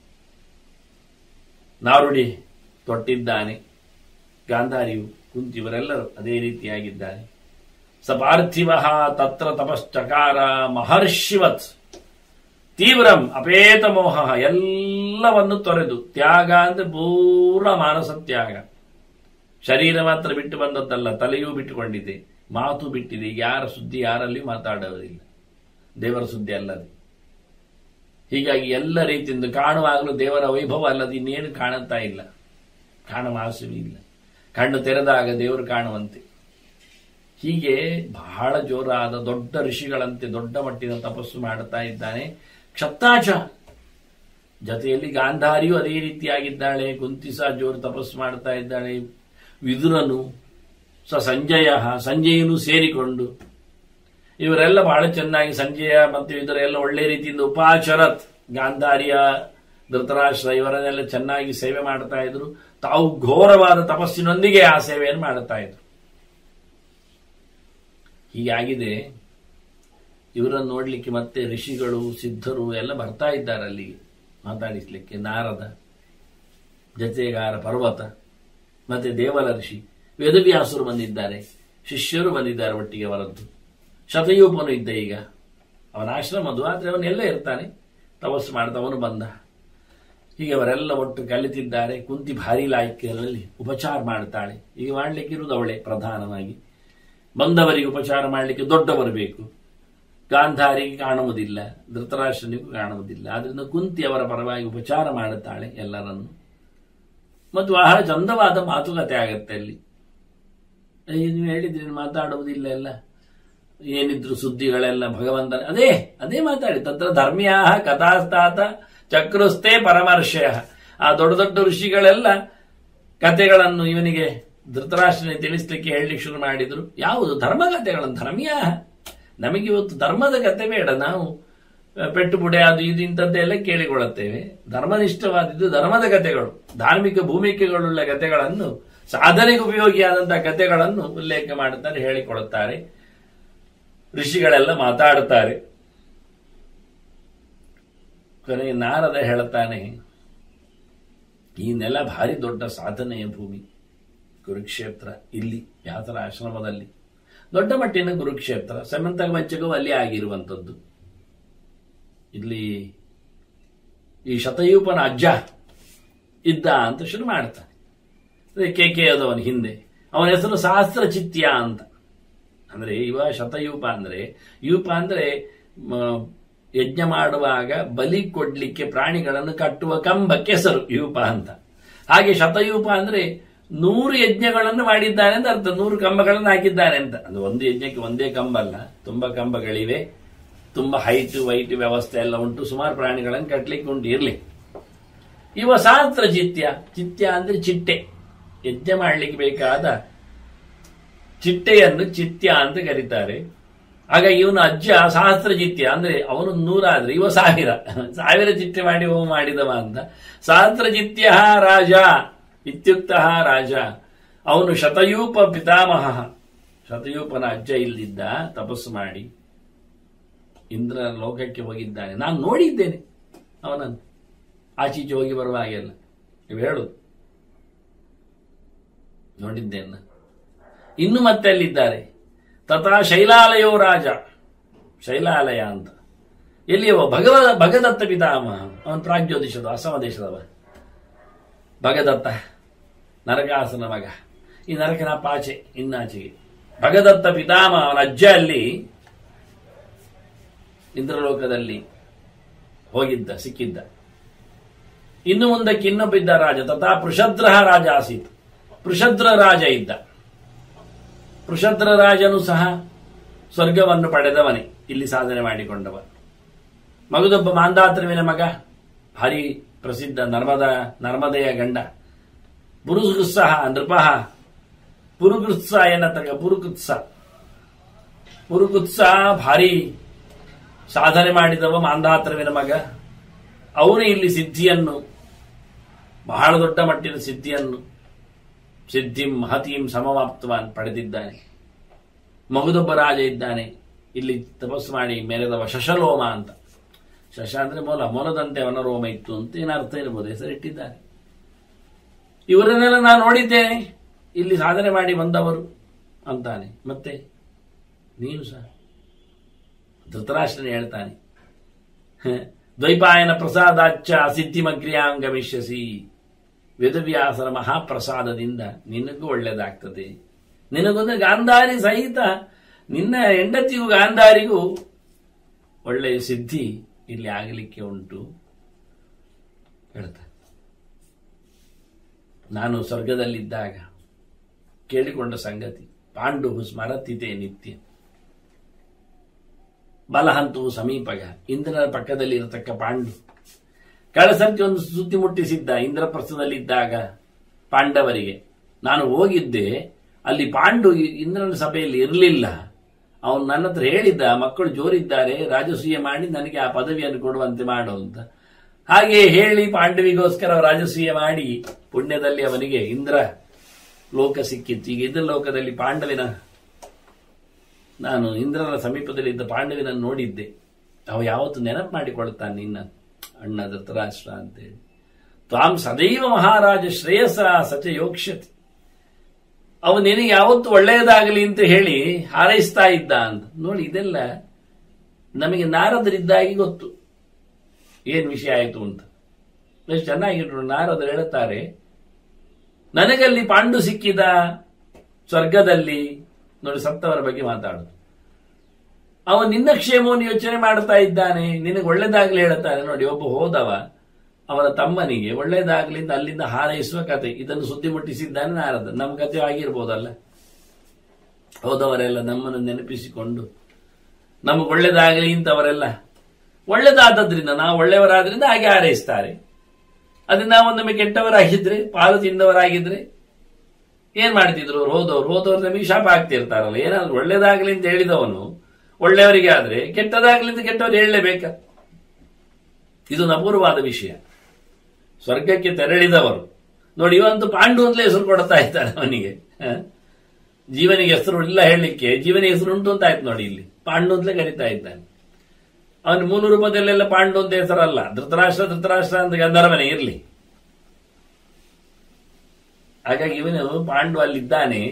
ನಾರುಡಿ ತೊಟ್ಟಿದ್ದಾನೆ ಗಾಂಧಾರಿಯು ಕುಂತಿ ಇವರೆಲ್ಲರೂ ಅದೇ ರೀತಿಯಾಗಿದ್ದಾರೆ ಸ ಪಾರ್ಥಿವ ತತ್ರ ತಪಶ್ಚಕಾರ ಮಹರ್ಷಿವತ್ ತೀವ್ರಂ ಅಪೇತ ಮೋಹ ಎಲ್ಲವನ್ನು ತೊರೆದು ತ್ಯಾಗ ಅಂದ್ರೆ ಪೂರ್ಣ ಮಾನಸ ತ್ಯಾಗ ಶರೀರ ಮಾತ್ರ ಬಿಟ್ಟು ಬಂದದ್ದಲ್ಲ ತಲೆಯೂ ಬಿಟ್ಟುಕೊಂಡಿದೆ ಮಾತು ಬಿಟ್ಟಿದೆ ಈಗ ಯಾರ ಸುದ್ದಿ ಯಾರಲ್ಲಿ ಮಾತಾಡುವುದಿಲ್ಲ ದೇವರ ಸುದ್ದಿ ಅಲ್ಲದೆ ಹೀಗಾಗಿ ಎಲ್ಲ ರೀತಿಯಿಂದ ಕಾಣುವಾಗಲೂ ದೇವರ ವೈಭವ ಅಲ್ಲದೆ ಇನ್ನೇನು ಕಾಣುತ್ತಾ ಇಲ್ಲ ಕಾಣುವ ಆಸೆಯೂ ಇಲ್ಲ ಕಣ್ಣು ತೆರೆದಾಗ ದೇವರು ಕಾಣುವಂತೆ ಹೀಗೆ ಬಹಳ ಜೋರಾದ ದೊಡ್ಡ ಋಷಿಗಳಂತೆ ದೊಡ್ಡ ಮಟ್ಟಿನ ತಪಸ್ಸು ಮಾಡುತ್ತಾ ಇದ್ದಾನೆ ಕ್ಷತ್ತಾಚ ಜೊತೆಯಲ್ಲಿ ಗಾಂಧಾರಿಯೂ ಅದೇ ರೀತಿಯಾಗಿದ್ದಾಳೆ ಕುಂತಿ ಸಹ ಜೋರು ತಪಸ್ಸು ಮಾಡ್ತಾ ಇದ್ದಾಳೆ ವಿದುರನು ಸ ಸಂಜಯ ಸಂಜಯನು ಸೇರಿಕೊಂಡು ಇವರೆಲ್ಲ ಬಹಳ ಚೆನ್ನಾಗಿ ಸಂಜಯ ಮತ್ತು ವಿದುರ ಎಲ್ಲ ಒಳ್ಳೆ ರೀತಿಯಿಂದ ಉಪಾಚರತ್ ಗಾಂಧಾರಿಯ ಧೃತರಾಷ್ಟ್ರ ಇವರನ್ನೆಲ್ಲ ಚೆನ್ನಾಗಿ ಸೇವೆ ಮಾಡ್ತಾ ಇದ್ರು ತಾವು ಘೋರವಾದ ತಪಸ್ಸಿನೊಂದಿಗೆ ಆ ಸೇವೆಯನ್ನು ಮಾಡುತ್ತಾ ಇದ್ರು ಹೀಗಾಗಿದೆ ಇವರನ್ನು ನೋಡ್ಲಿಕ್ಕೆ ಮತ್ತೆ ಋಷಿಗಳು ಸಿದ್ಧರು ಎಲ್ಲ ಬರ್ತಾ ಇದ್ದಾರೆ ಅಲ್ಲಿಗೆ ಮಾತಾಡಿಸ್ಲಿಕ್ಕೆ ನಾರದ ಜತೆಗಾರ ಪರ್ವತ ಮತ್ತೆ ದೇವಲ ಋಷಿ ವೇದವ್ಯಾಸರು ಬಂದಿದ್ದಾರೆ ಶಿಷ್ಯರು ಬಂದಿದ್ದಾರೆ ಒಟ್ಟಿಗೆ ಅವರದ್ದು ಶತಯೂಪನು ಇದ್ದ ಈಗ ಅವನ ಆಶ್ರಮದು ಆದರೆ ಅವನೆಲ್ಲ ಇರ್ತಾನೆ ತಪಸ್ಸು ಮಾಡ್ತಾ ಅವನು ಬಂದ ಹೀಗೆ ಅವರೆಲ್ಲ ಒಟ್ಟು ಕಲಿತಿದ್ದಾರೆ ಕುಂತಿ ಭಾರಿ ಲಾಯ್ಕೆಯಲ್ಲಿ ಉಪಚಾರ ಮಾಡ್ತಾಳೆ ಈಗ ಮಾಡ್ಲಿಕ್ಕೆ ಇರುವುದು ಅವಳೆ ಪ್ರಧಾನವಾಗಿ ಬಂದವರಿಗೆ ಉಪಚಾರ ಮಾಡಲಿಕ್ಕೆ ದೊಡ್ಡವರು ಬೇಕು ಗಾಂಧಾರಿಗೆ ಕಾಣುವುದಿಲ್ಲ ಧೃತರಾಷ್ಟ್ರನಿಗೂ ಕಾಣುವುದಿಲ್ಲ ಆದ್ರಿಂದ ಕುಂತಿ ಅವರ ಪರವಾಗಿ ಉಪಚಾರ ಮಾಡುತ್ತಾಳೆ ಎಲ್ಲರನ್ನು ಮತ್ತು ಬಹಳ ಚಂದವಾದ ಮಾತುಕತೆ ಆಗತ್ತೆ ಅಲ್ಲಿ ಅಯ್ಯ, ನೀವು ಹೇಳಿದ್ರಿ ಮಾತಾಡುವುದಿಲ್ಲ ಎಲ್ಲ ಏನಿದ್ರು ಸುದ್ದಿಗಳೆಲ್ಲ ಭಗವಂತನ ಅದೇ ಅದೇ ಮಾತಾಡಿ ತತ್ರ ಧರ್ಮ್ಯಾ ಕಥಾಸ್ತಾತ ಚಕ್ರಸ್ಥೆ ಪರಮರ್ಶಯ ಆ ದೊಡ್ಡ ದೊಡ್ಡ ಋಷಿಗಳೆಲ್ಲ ಕಥೆಗಳನ್ನು ಇವನಿಗೆ ಧೃತರಾಷ್ಟ್ರನೇ ತಿಳಿಸ್ಲಿಕ್ಕೆ ಹೇಳಲಿಕ್ಕೆ ಶುರು ಮಾಡಿದ್ರು ಯಾವುದು ಧರ್ಮಕಥೆಗಳನ್ನು ಧರ್ಮ್ಯಾ ನಮಗೆ ಇವತ್ತು ಧರ್ಮದ ಕತೆ ಬೇಡ ನಾವು ಆ, ಪೆಟ್ಟು ಪುಡೆ ಅದು ಇದು ಇಂಥದ್ದೆಲ್ಲ ಕೇಳಿಕೊಳ್ಳುತ್ತೇವೆ ಧರ್ಮನಿಷ್ಠವಾದಿದ್ದು ಧರ್ಮದ ಕಥೆಗಳು ಧಾರ್ಮಿಕ ಭೂಮಿಕೆಗಳುಳ್ಳ ಕಥೆಗಳನ್ನು ಸಾಧನೆಗೆ ಉಪಯೋಗಿಯಾದಂತಹ ಕಥೆಗಳನ್ನು ಉಲ್ಲೇಖ ಮಾಡುತ್ತಾರೆ ಹೇಳಿಕೊಡುತ್ತಾರೆ ಋಷಿಗಳೆಲ್ಲ ಮಾತಾಡುತ್ತಾರೆ ಕೊನೆಗೆ ನಾರದ ಹೇಳುತ್ತಾನೆ ಈ ನೆಲ ಭಾರಿ ದೊಡ್ಡ ಸಾಧನೆಯ ಭೂಮಿ ಕುರುಕ್ಷೇತ್ರ ಇಲ್ಲಿ ವ್ಯಾಸರ ಆಶ್ರಮದಲ್ಲಿ ದೊಡ್ಡ ಮಟ್ಟಿನ ಕುರುಕ್ಷೇತ್ರ ಸಮಂತ ವಂಚಕವು ಅಲ್ಲಿ ಆಗಿರುವಂಥದ್ದು ಇಲ್ಲಿ ಈ ಶತಯೂಪನ ಅಜ್ಜ ಇದ್ದ ಅಂತ ಶುರು ಮಾಡ್ತಾನೆ ಅದೇ ಕೆ ಕೆ ಅದವನ ಹಿಂದೆ ಅವನ ಹೆಸರು ಸಹಸ್ರ ಚಿತ್ಯ ಅಂತ ಅಂದ್ರೆ ಇವ ಶತಯೂಪ ಅಂದ್ರೆ ಯೂಪ ಅಂದ್ರೆ ಮ, ಯಜ್ಞ ಮಾಡುವಾಗ ಬಲಿ ಕೊಡ್ಲಿಕ್ಕೆ ಪ್ರಾಣಿಗಳನ್ನು ಕಟ್ಟುವ ಕಂಬಕ್ಕೆ ಹೆಸರು ಯೂಪ ಅಂತ ಹಾಗೆ ಶತಯೂಪ ಅಂದ್ರೆ ನೂರು ಯಜ್ಞಗಳನ್ನು ಮಾಡಿದ್ದಾನೆ ಅಂತ ಅರ್ಥ ನೂರು ಕಂಬಗಳನ್ನು ಹಾಕಿದ್ದಾನೆ ಅಂತ ಅದು ಒಂದು ಯಜ್ಞಕ್ಕೆ ಒಂದೇ ಕಂಬ ಅಲ್ಲ ತುಂಬಾ ಕಂಬಗಳಿವೆ ತುಂಬಾ ಹೈಟ್ ವೈಟ್ ವ್ಯವಸ್ಥೆ ಎಲ್ಲ ಉಂಟು ಸುಮಾರು ಪ್ರಾಣಿಗಳನ್ನು ಕಟ್ಲಿಕ್ಕೆ ಉಂಟು ಇರ್ಲಿ ಇವ ಸಹಸ್ರ ಚಿತ್ಯ ಚಿತ್ಯ ಅಂದ್ರೆ ಚಿಟ್ಟೆ ಯಜ್ಞ ಮಾಡ್ಲಿಕ್ಕೆ ಬೇಕಾದ ಚಿಟ್ಟೆಯನ್ನು ಚಿತ್ಯ ಅಂತ ಕರೀತಾರೆ ಆಗ ಇವನು ಅಜ್ಜ ಸಹಸ್ರ ಚಿತ್ಯ ಅಂದ್ರೆ ಅವನು ನೂರಾದ್ರೆ ಇವ ಸಾವಿರ ಸಾವಿರ ಚಿಟ್ಟೆ ಮಾಡಿ ಹೋಮ ಮಾಡಿದವ ಅಂತ ಸಹಸ್ರ ಚಿತ್ಯ ರಾಜ ಇತ್ಯುಕ್ತ ರಾಜ ಅವನು ಶತಯೂಪ ಪಿತಾಮಹ ಶತಯೂಪನ ಅಜ್ಜ ಇಲ್ಲಿದ್ದ ತಪಸ್ಸು ಮಾಡಿ ಇಂದ್ರ ಲೋಕಕ್ಕೆ ಹೋಗಿದ್ದಾನೆ ನಾನು ನೋಡಿದ್ದೇನೆ ಅವನನ್ನು ಆಚೀಚೆ ಹೋಗಿ ಬರುವ ಹಾಗೆಲ್ಲ ನೀವು ಹೇಳುದು ನೋಡಿದ್ದೇನೆ ನಾನು. ಇನ್ನು ಮತ್ತೆ ಅಲ್ಲಿದ್ದಾರೆ ತಥಾ ಶೈಲಾಲಯೋ ರಾಜ ಶೈಲಾಲಯ ಅಂತ ಎಲ್ಲಿಯವ ಭಗವ ಭಗದತ್ತ ಪಿತಾಮಹ ಅವನು ಪ್ರಾಗ್ಜ್ಯೋತಿಷದ ಅಸಮ ದೇಶದವ ಭಗದತ್ತ ನರಕಾಸನ ಮಗ ಈ ನರಕನ ಪಾಚೆ ಇನ್ನಾಚೆಗೆ ಭಗದತ್ತ ಪಿತಾಮಹ ಅವನ ಅಜ್ಜ ಅಲ್ಲಿ ಇಂದ್ರಲೋಕದಲ್ಲಿ ಹೋಗಿದ್ದ ಸಿಕ್ಕಿದ್ದ ಇನ್ನು ಮುಂದಕ್ಕೆ ಇನ್ನೊಬ್ಬ ಇದ್ದ ರಾಜ ತಥಾ ಪೃಷದ್ರ ರಾಜ ಆಸೀತ್ ಪೃಷದ್ರ ರಾಜ ಇದ್ದ ಪೃಷದ್ರ ರಾಜನು ಸಹ ಸ್ವರ್ಗವನ್ನು ಪಡೆದವನೇ ಇಲ್ಲಿ ಸಾಧನೆ ಮಾಡಿಕೊಂಡವ ಮಗದೊಬ್ಬ ಮಾಂದಾತ್ರವಿನ ಮಗ ಭಾರಿ ಪ್ರಸಿದ್ಧ ನರ್ಮದ ನರ್ಮದೆಯ ಗಂಡ ಪುರುಕೃತ್ಸಹ ನೃಪಃ ಪುರುಕೃತ್ಸ ಎನ್ನತಕ್ಕ ಪುರುಕೃತ್ಸ ಪುರುಕೃತ್ಸ ಭಾರಿ ಸಾಧನೆ ಮಾಡಿದವ ಮಾಂದಾತ್ರವಿನ ಮಗ ಅವನು ಇಲ್ಲಿ ಸಿದ್ಧಿಯನ್ನು ಬಹಳ ದೊಡ್ಡ ಮಟ್ಟಿನ ಸಿದ್ಧಿಯನ್ನು ಸಿದ್ಧಿಂ ಮಹತೀಂ ಸಮವಾಪ್ತವಾನ್ ಪಡೆದಿದ್ದಾನೆ ಮಗದೊಬ್ಬ ರಾಜ ಇದ್ದಾನೆ ಇಲ್ಲಿ ತಪಸ್ಸು ಮಾಡಿ ಮೆರೆದವ ಶಶಲೋಮ ಅಂತ ಶಶ ಅಂದ್ರೆ ಮೊಲ ಮೊಲದಂತೆ ಅವನ ರೋಮ ಇತ್ತು ಅಂತ ಏನು ಅರ್ಥ ಇರ್ಬೋದು ಹೆಸರಿಟ್ಟಿದ್ದಾರೆ ಇವರನ್ನೆಲ್ಲ ನಾನು ನೋಡಿದ್ದೇನೆ ಇಲ್ಲಿ ಸಾಧನೆ ಮಾಡಿ ಬಂದವರು ಅಂತಾನೆ ಮತ್ತೆ ನೀನು ಸಹ ಧೃತರಾಷ್ಟ್ರನ ಹೇಳ್ತಾನೆ ಹ, ದ್ವೈಪಾಯನ ಪ್ರಸಾದಾಚ್ಚ ಸಿದ್ಧಿಮಗ್ರ್ಯಾಂ ಗಮಿಷ್ಯಸಿ ವೇದವ್ಯಾಸರ ಮಹಾಪ್ರಸಾದದಿಂದ ನಿನಗೂ ಒಳ್ಳೆಯದಾಗ್ತದೆ ನಿನಗೊಂದು ಗಾಂಧಾರಿ ಸಹಿತ ನಿನ್ನ ಹೆಂಡತಿಗೂ ಗಾಂಧಾರಿಗೂ ಒಳ್ಳೆಯ ಸಿದ್ಧಿ ಇಲ್ಲಿ ಆಗಲಿಕ್ಕೆ ಉಂಟು ಹೇಳ್ತಾರೆ ನಾನು ಸ್ವರ್ಗದಲ್ಲಿದ್ದಾಗ ಕೇಳಿಕೊಂಡ ಸಂಗತಿ ಪಾಂಡು ಸ್ಮರತಿತೆ ನಿತ್ಯ ಬಲಹಂತು ಸಮೀಪಗ ಇಂದ್ರನ ಪಕ್ಕದಲ್ಲಿ ಇರತಕ್ಕ ಪಾಂಡು ಕಳಸಂತಿ ಒಂದು ಸುದ್ದಿ ಮುಟ್ಟಿಸಿದ್ದ ಇಂದ್ರಪ್ರಸ್ಥದಲ್ಲಿದ್ದಾಗ ಪಾಂಡವರಿಗೆ ನಾನು ಹೋಗಿದ್ದೆ ಅಲ್ಲಿ ಪಾಂಡು ಇಂದ್ರನ ಸಭೆಯಲ್ಲಿ ಇರಲಿಲ್ಲ ಅವನು ನನ್ನ ಹತ್ರ ಹೇಳಿದ್ದ ಮಕ್ಕಳು ಜೋರಿದ್ದಾರೆ ರಾಜಸೂಯ ಮಾಡಿ ನನಗೆ ಆ ಪದವಿಯನ್ನು ಕೊಡುವಂತೆ ಮಾಡು ಅಂತ ಹಾಗೆ ಹೇಳಿ ಪಾಂಡವಿಗೋಸ್ಕರ ರಾಜಸೂಯ ಮಾಡಿ ಪುಣ್ಯದಲ್ಲಿ ಅವನಿಗೆ ಇಂದ್ರ ಲೋಕ ಸಿಕ್ಕಿತ್ತು ಈಗ ಇಂದ್ರ ಲೋಕದಲ್ಲಿ ಪಾಂಡವಿನ ನಾನು ಇಂದ್ರನ ಸಮೀಪದಲ್ಲಿದ್ದ ಪಾಂಡವಿನನ್ನು ನೋಡಿದ್ದೆ ಅವ ಯಾವತ್ತು ನೆನಪು ಮಾಡಿಕೊಳ್ತಾನೆ ನಿನ್ನ ಅಣ್ಣ ಧೃತರಾಷ್ಟ್ರ ಅಂತೇಳಿ ತ್ವಾಂ ಸದೈವ ಮಹಾರಾಜ ಶ್ರೇಯಸ ಸಚ ಯೋಕ್ಷ್ಯತಿ ಅವ ನಿನಗೆ ಯಾವತ್ತು ಒಳ್ಳೆಯದಾಗಲಿ ಅಂತ ಹೇಳಿ ಹಾರೈಸ್ತಾ ಇದ್ದ ಅಂತ ನೋಡಿ ಇದೆಲ್ಲ ನಮಗೆ ನಾರದರಿದ್ದಾಗಿ ಗೊತ್ತು ಏನ್ ವಿಷಯ ಆಯಿತು ಅಂತ ಎಷ್ಟು ಚೆನ್ನಾಗಿಟ್ರು ನಾರದರು ಹೇಳುತ್ತಾರೆ ನನಗಲ್ಲಿ ಪಾಂಡು ಸಿಕ್ಕಿದ ಸ್ವರ್ಗದಲ್ಲಿ ನೋಡಿ ಸತ್ತವರ ಬಗ್ಗೆ ಮಾತಾಡುದು ಅವನು ನಿನ್ನ ಕ್ಷೇಮವನ್ನು ಯೋಚನೆ ಮಾಡ್ತಾ ಇದ್ದಾನೆ ನಿನಗೆ ಒಳ್ಳೇದಾಗ್ಲಿ ಹೇಳ್ತಾನೆ ನೋಡಿ ಒಬ್ಬ ಹೋದವ ಅವನ ತಮ್ಮನಿಗೆ ಒಳ್ಳೇದಾಗ್ಲಿ ಅಂತ ಅಲ್ಲಿಂದ ಹಾರೈಸುವ ಕತೆ ಇದನ್ನು ಸುದ್ದಿ ಮುಟ್ಟಿಸಿದ್ದಾನೆ ನಾರದ ನಮ್ಮ ಕತೆ ಆಗಿರ್ಬೋದಲ್ಲ ಹೋದವರೆಲ್ಲ ನಮ್ಮನ್ನು ನೆನಪಿಸಿಕೊಂಡು ನಮಗೆ ಒಳ್ಳೇದಾಗಲಿ ಅಂತವರೆಲ್ಲ ಒಳ್ಳೇದಾದದ್ರಿಂದ ನಾವು ಒಳ್ಳೆಯವರಾದ್ರಿಂದ ಹಾಗೆ ಹಾರೈಸ್ತಾರೆ ಅದನ್ನ ನಾವು ಒಮ್ಮೆ ಕೆಟ್ಟವರಾಗಿದ್ರೆ ಪಾಲು ತಿಂದವರಾಗಿದ್ರೆ ಏನ್ ಮಾಡ್ತಿದ್ರು ಅವ್ರು ಹೋದವ್ರು ಹೋದವ್ರು ನಮಗೆ ಶಾಪ ಆಗ್ತಿರ್ತಾರಲ್ಲ ಏನಾದ್ರು ಒಳ್ಳೇದಾಗ್ಲಿ ಅಂತ ಹೇಳಿದವನು ಒಳ್ಳೆಯವರಿಗೆ ಆದ್ರೆ ಕೆಟ್ಟದಾಗ್ಲಿ ಅಂತ ಕೆಟ್ಟವ್ರು ಹೇಳಲೇಬೇಕ ಇದೊಂದು ಅಪೂರ್ವವಾದ ವಿಷಯ ಸ್ವರ್ಗಕ್ಕೆ ತೆರಳಿದವರು ನೋಡಿ ಇವಂತೂ ಪಾಂಡು ಅಂತಲೇ ಹೆಸರು ಕೊಡ್ತಾ ಇದ್ದಾರೆ ಅವನಿಗೆ ಹ? ಜೀವನಿಗೆ ಹೆಸರು ಇಲ್ಲ ಹೇಳಲಿಕ್ಕೆ ಜೀವನಿಗೆ ಹೆಸರು ಉಂಟು ಅಂತ ಆಯ್ತು ನೋಡಿ ಇಲ್ಲಿ ಪಾಂಡು ಅಂತಲೇ ಕರಿತಾ ಇದ್ದಾನೆ ಅವನು ಮೂಲ ರೂಪದಲ್ಲೆಲ್ಲ ಪಾಂಡು ಅಂತ ಹೆಸರಲ್ಲ ಧೃತರಾಷ್ಟ್ರ ಧೃತರಾಷ್ಟ್ರ ಅಂತ ಗಂಧರ್ವನೇ ಇರಲಿ ಹಾಗಾಗಿ ಇವನು ಪಾಂಡು ಅಲ್ಲಿದ್ದಾನೆ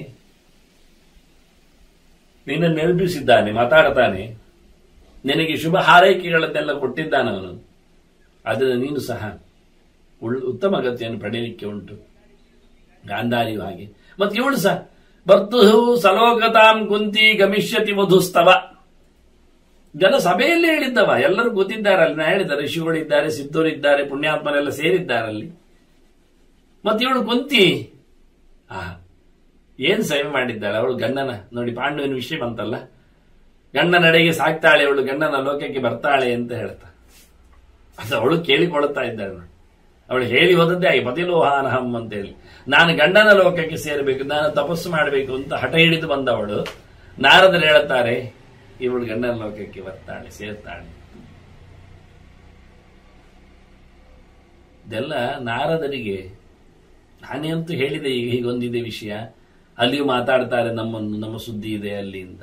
ನಿನ್ನನ್ನು ನೆನಪಿಸಿದ್ದಾನೆ ಮಾತಾಡ್ತಾನೆ ನಿನಗೆ ಶುಭ ಹಾರೈಕೆಗಳನ್ನೆಲ್ಲ ಕೊಟ್ಟಿದ್ದಾನೆ ಅವನು ಅದನ್ನು ನೀನು ಸಹ ಉಳ್- ಉತ್ತಮ ಗತಿಯನ್ನು ಪಡೆಯಲಿಕ್ಕೆ ಉಂಟು ಗಾಂಧಾರಿಯು ಹಾಗೆ ಮತ್ತೆ ಇವಳು ಸಹ ಬರ್ತು ಸಲೋಕತಾಂ ಕುಂತಿ ಗಮಿಷ್ಯತಿ ಮಧುಸ್ತವ ಜನ ಸಭೆಯಲ್ಲಿ ಹೇಳಿದ್ದವ ಎಲ್ಲರೂ ಕೂತಿದ್ದಾರೆ ಅಲ್ಲಿ ನಾ ಹೇಳಿದ ಋಷಿಗಳಿದ್ದಾರೆ ಸಿದ್ಧರಿದ್ದಾರೆ ಪುಣ್ಯಾತ್ಮರೆಲ್ಲ ಸೇರಿದ್ದಾರೆ ಅಲ್ಲಿ ಮತ್ತೆ ಇವಳು ಕುಂತಿ ಆ ಏನ್ ಸೇವೆ ಮಾಡಿದ್ದಾಳೆ ಅವಳು ಗಂಡನ ನೋಡಿ ಪಾಂಡವನ ವಿಷಯ ಬಂತಲ್ಲ ಗಂಡನಡೆಗೆ ಸಾಕ್ತಾಳೆ ಅವಳು ಗಂಡನ ಲೋಕಕ್ಕೆ ಬರ್ತಾಳೆ ಅಂತ ಹೇಳ್ತಾ ಅದು ಅವಳು ಕೇಳಿಕೊಳ್ಳುತ್ತಾ ಇದ್ದಾಳೆ ನೋಡಿ ಅವಳು ಹೇಳಿ ಹೋದದ್ದೇ ಆಗಿ ಪತಿಲೋಹಾನಹಂ ಅಂತ ಹೇಳಿ ನಾನು ಗಂಡನ ಲೋಕಕ್ಕೆ ಸೇರಬೇಕು ನಾನು ತಪಸ್ಸು ಮಾಡಬೇಕು ಅಂತ ಹಠ ಹಿಡಿದು ಬಂದವಳು ನಾರದರು ಹೇಳುತ್ತಾರೆ ಇವಳು ಗಂಡನ ಲೋಕಕ್ಕೆ ಬರ್ತಾಳೆ ಸೇರ್ತಾಳೆ ಇದೆಲ್ಲ ನಾರದರಿಗೆ ನಾನೇ ಅಂತೂ ಹೇಳಿದೆ ಈಗ ಹೀಗೊಂದಿದೆ ವಿಷಯ ಅಲ್ಲಿಯೂ ಮಾತಾಡ್ತಾರೆ ನಮ್ಮನ್ನು ನಮ್ಮ ಸುದ್ದಿ ಇದೆ ಅಲ್ಲಿ ಅಂತ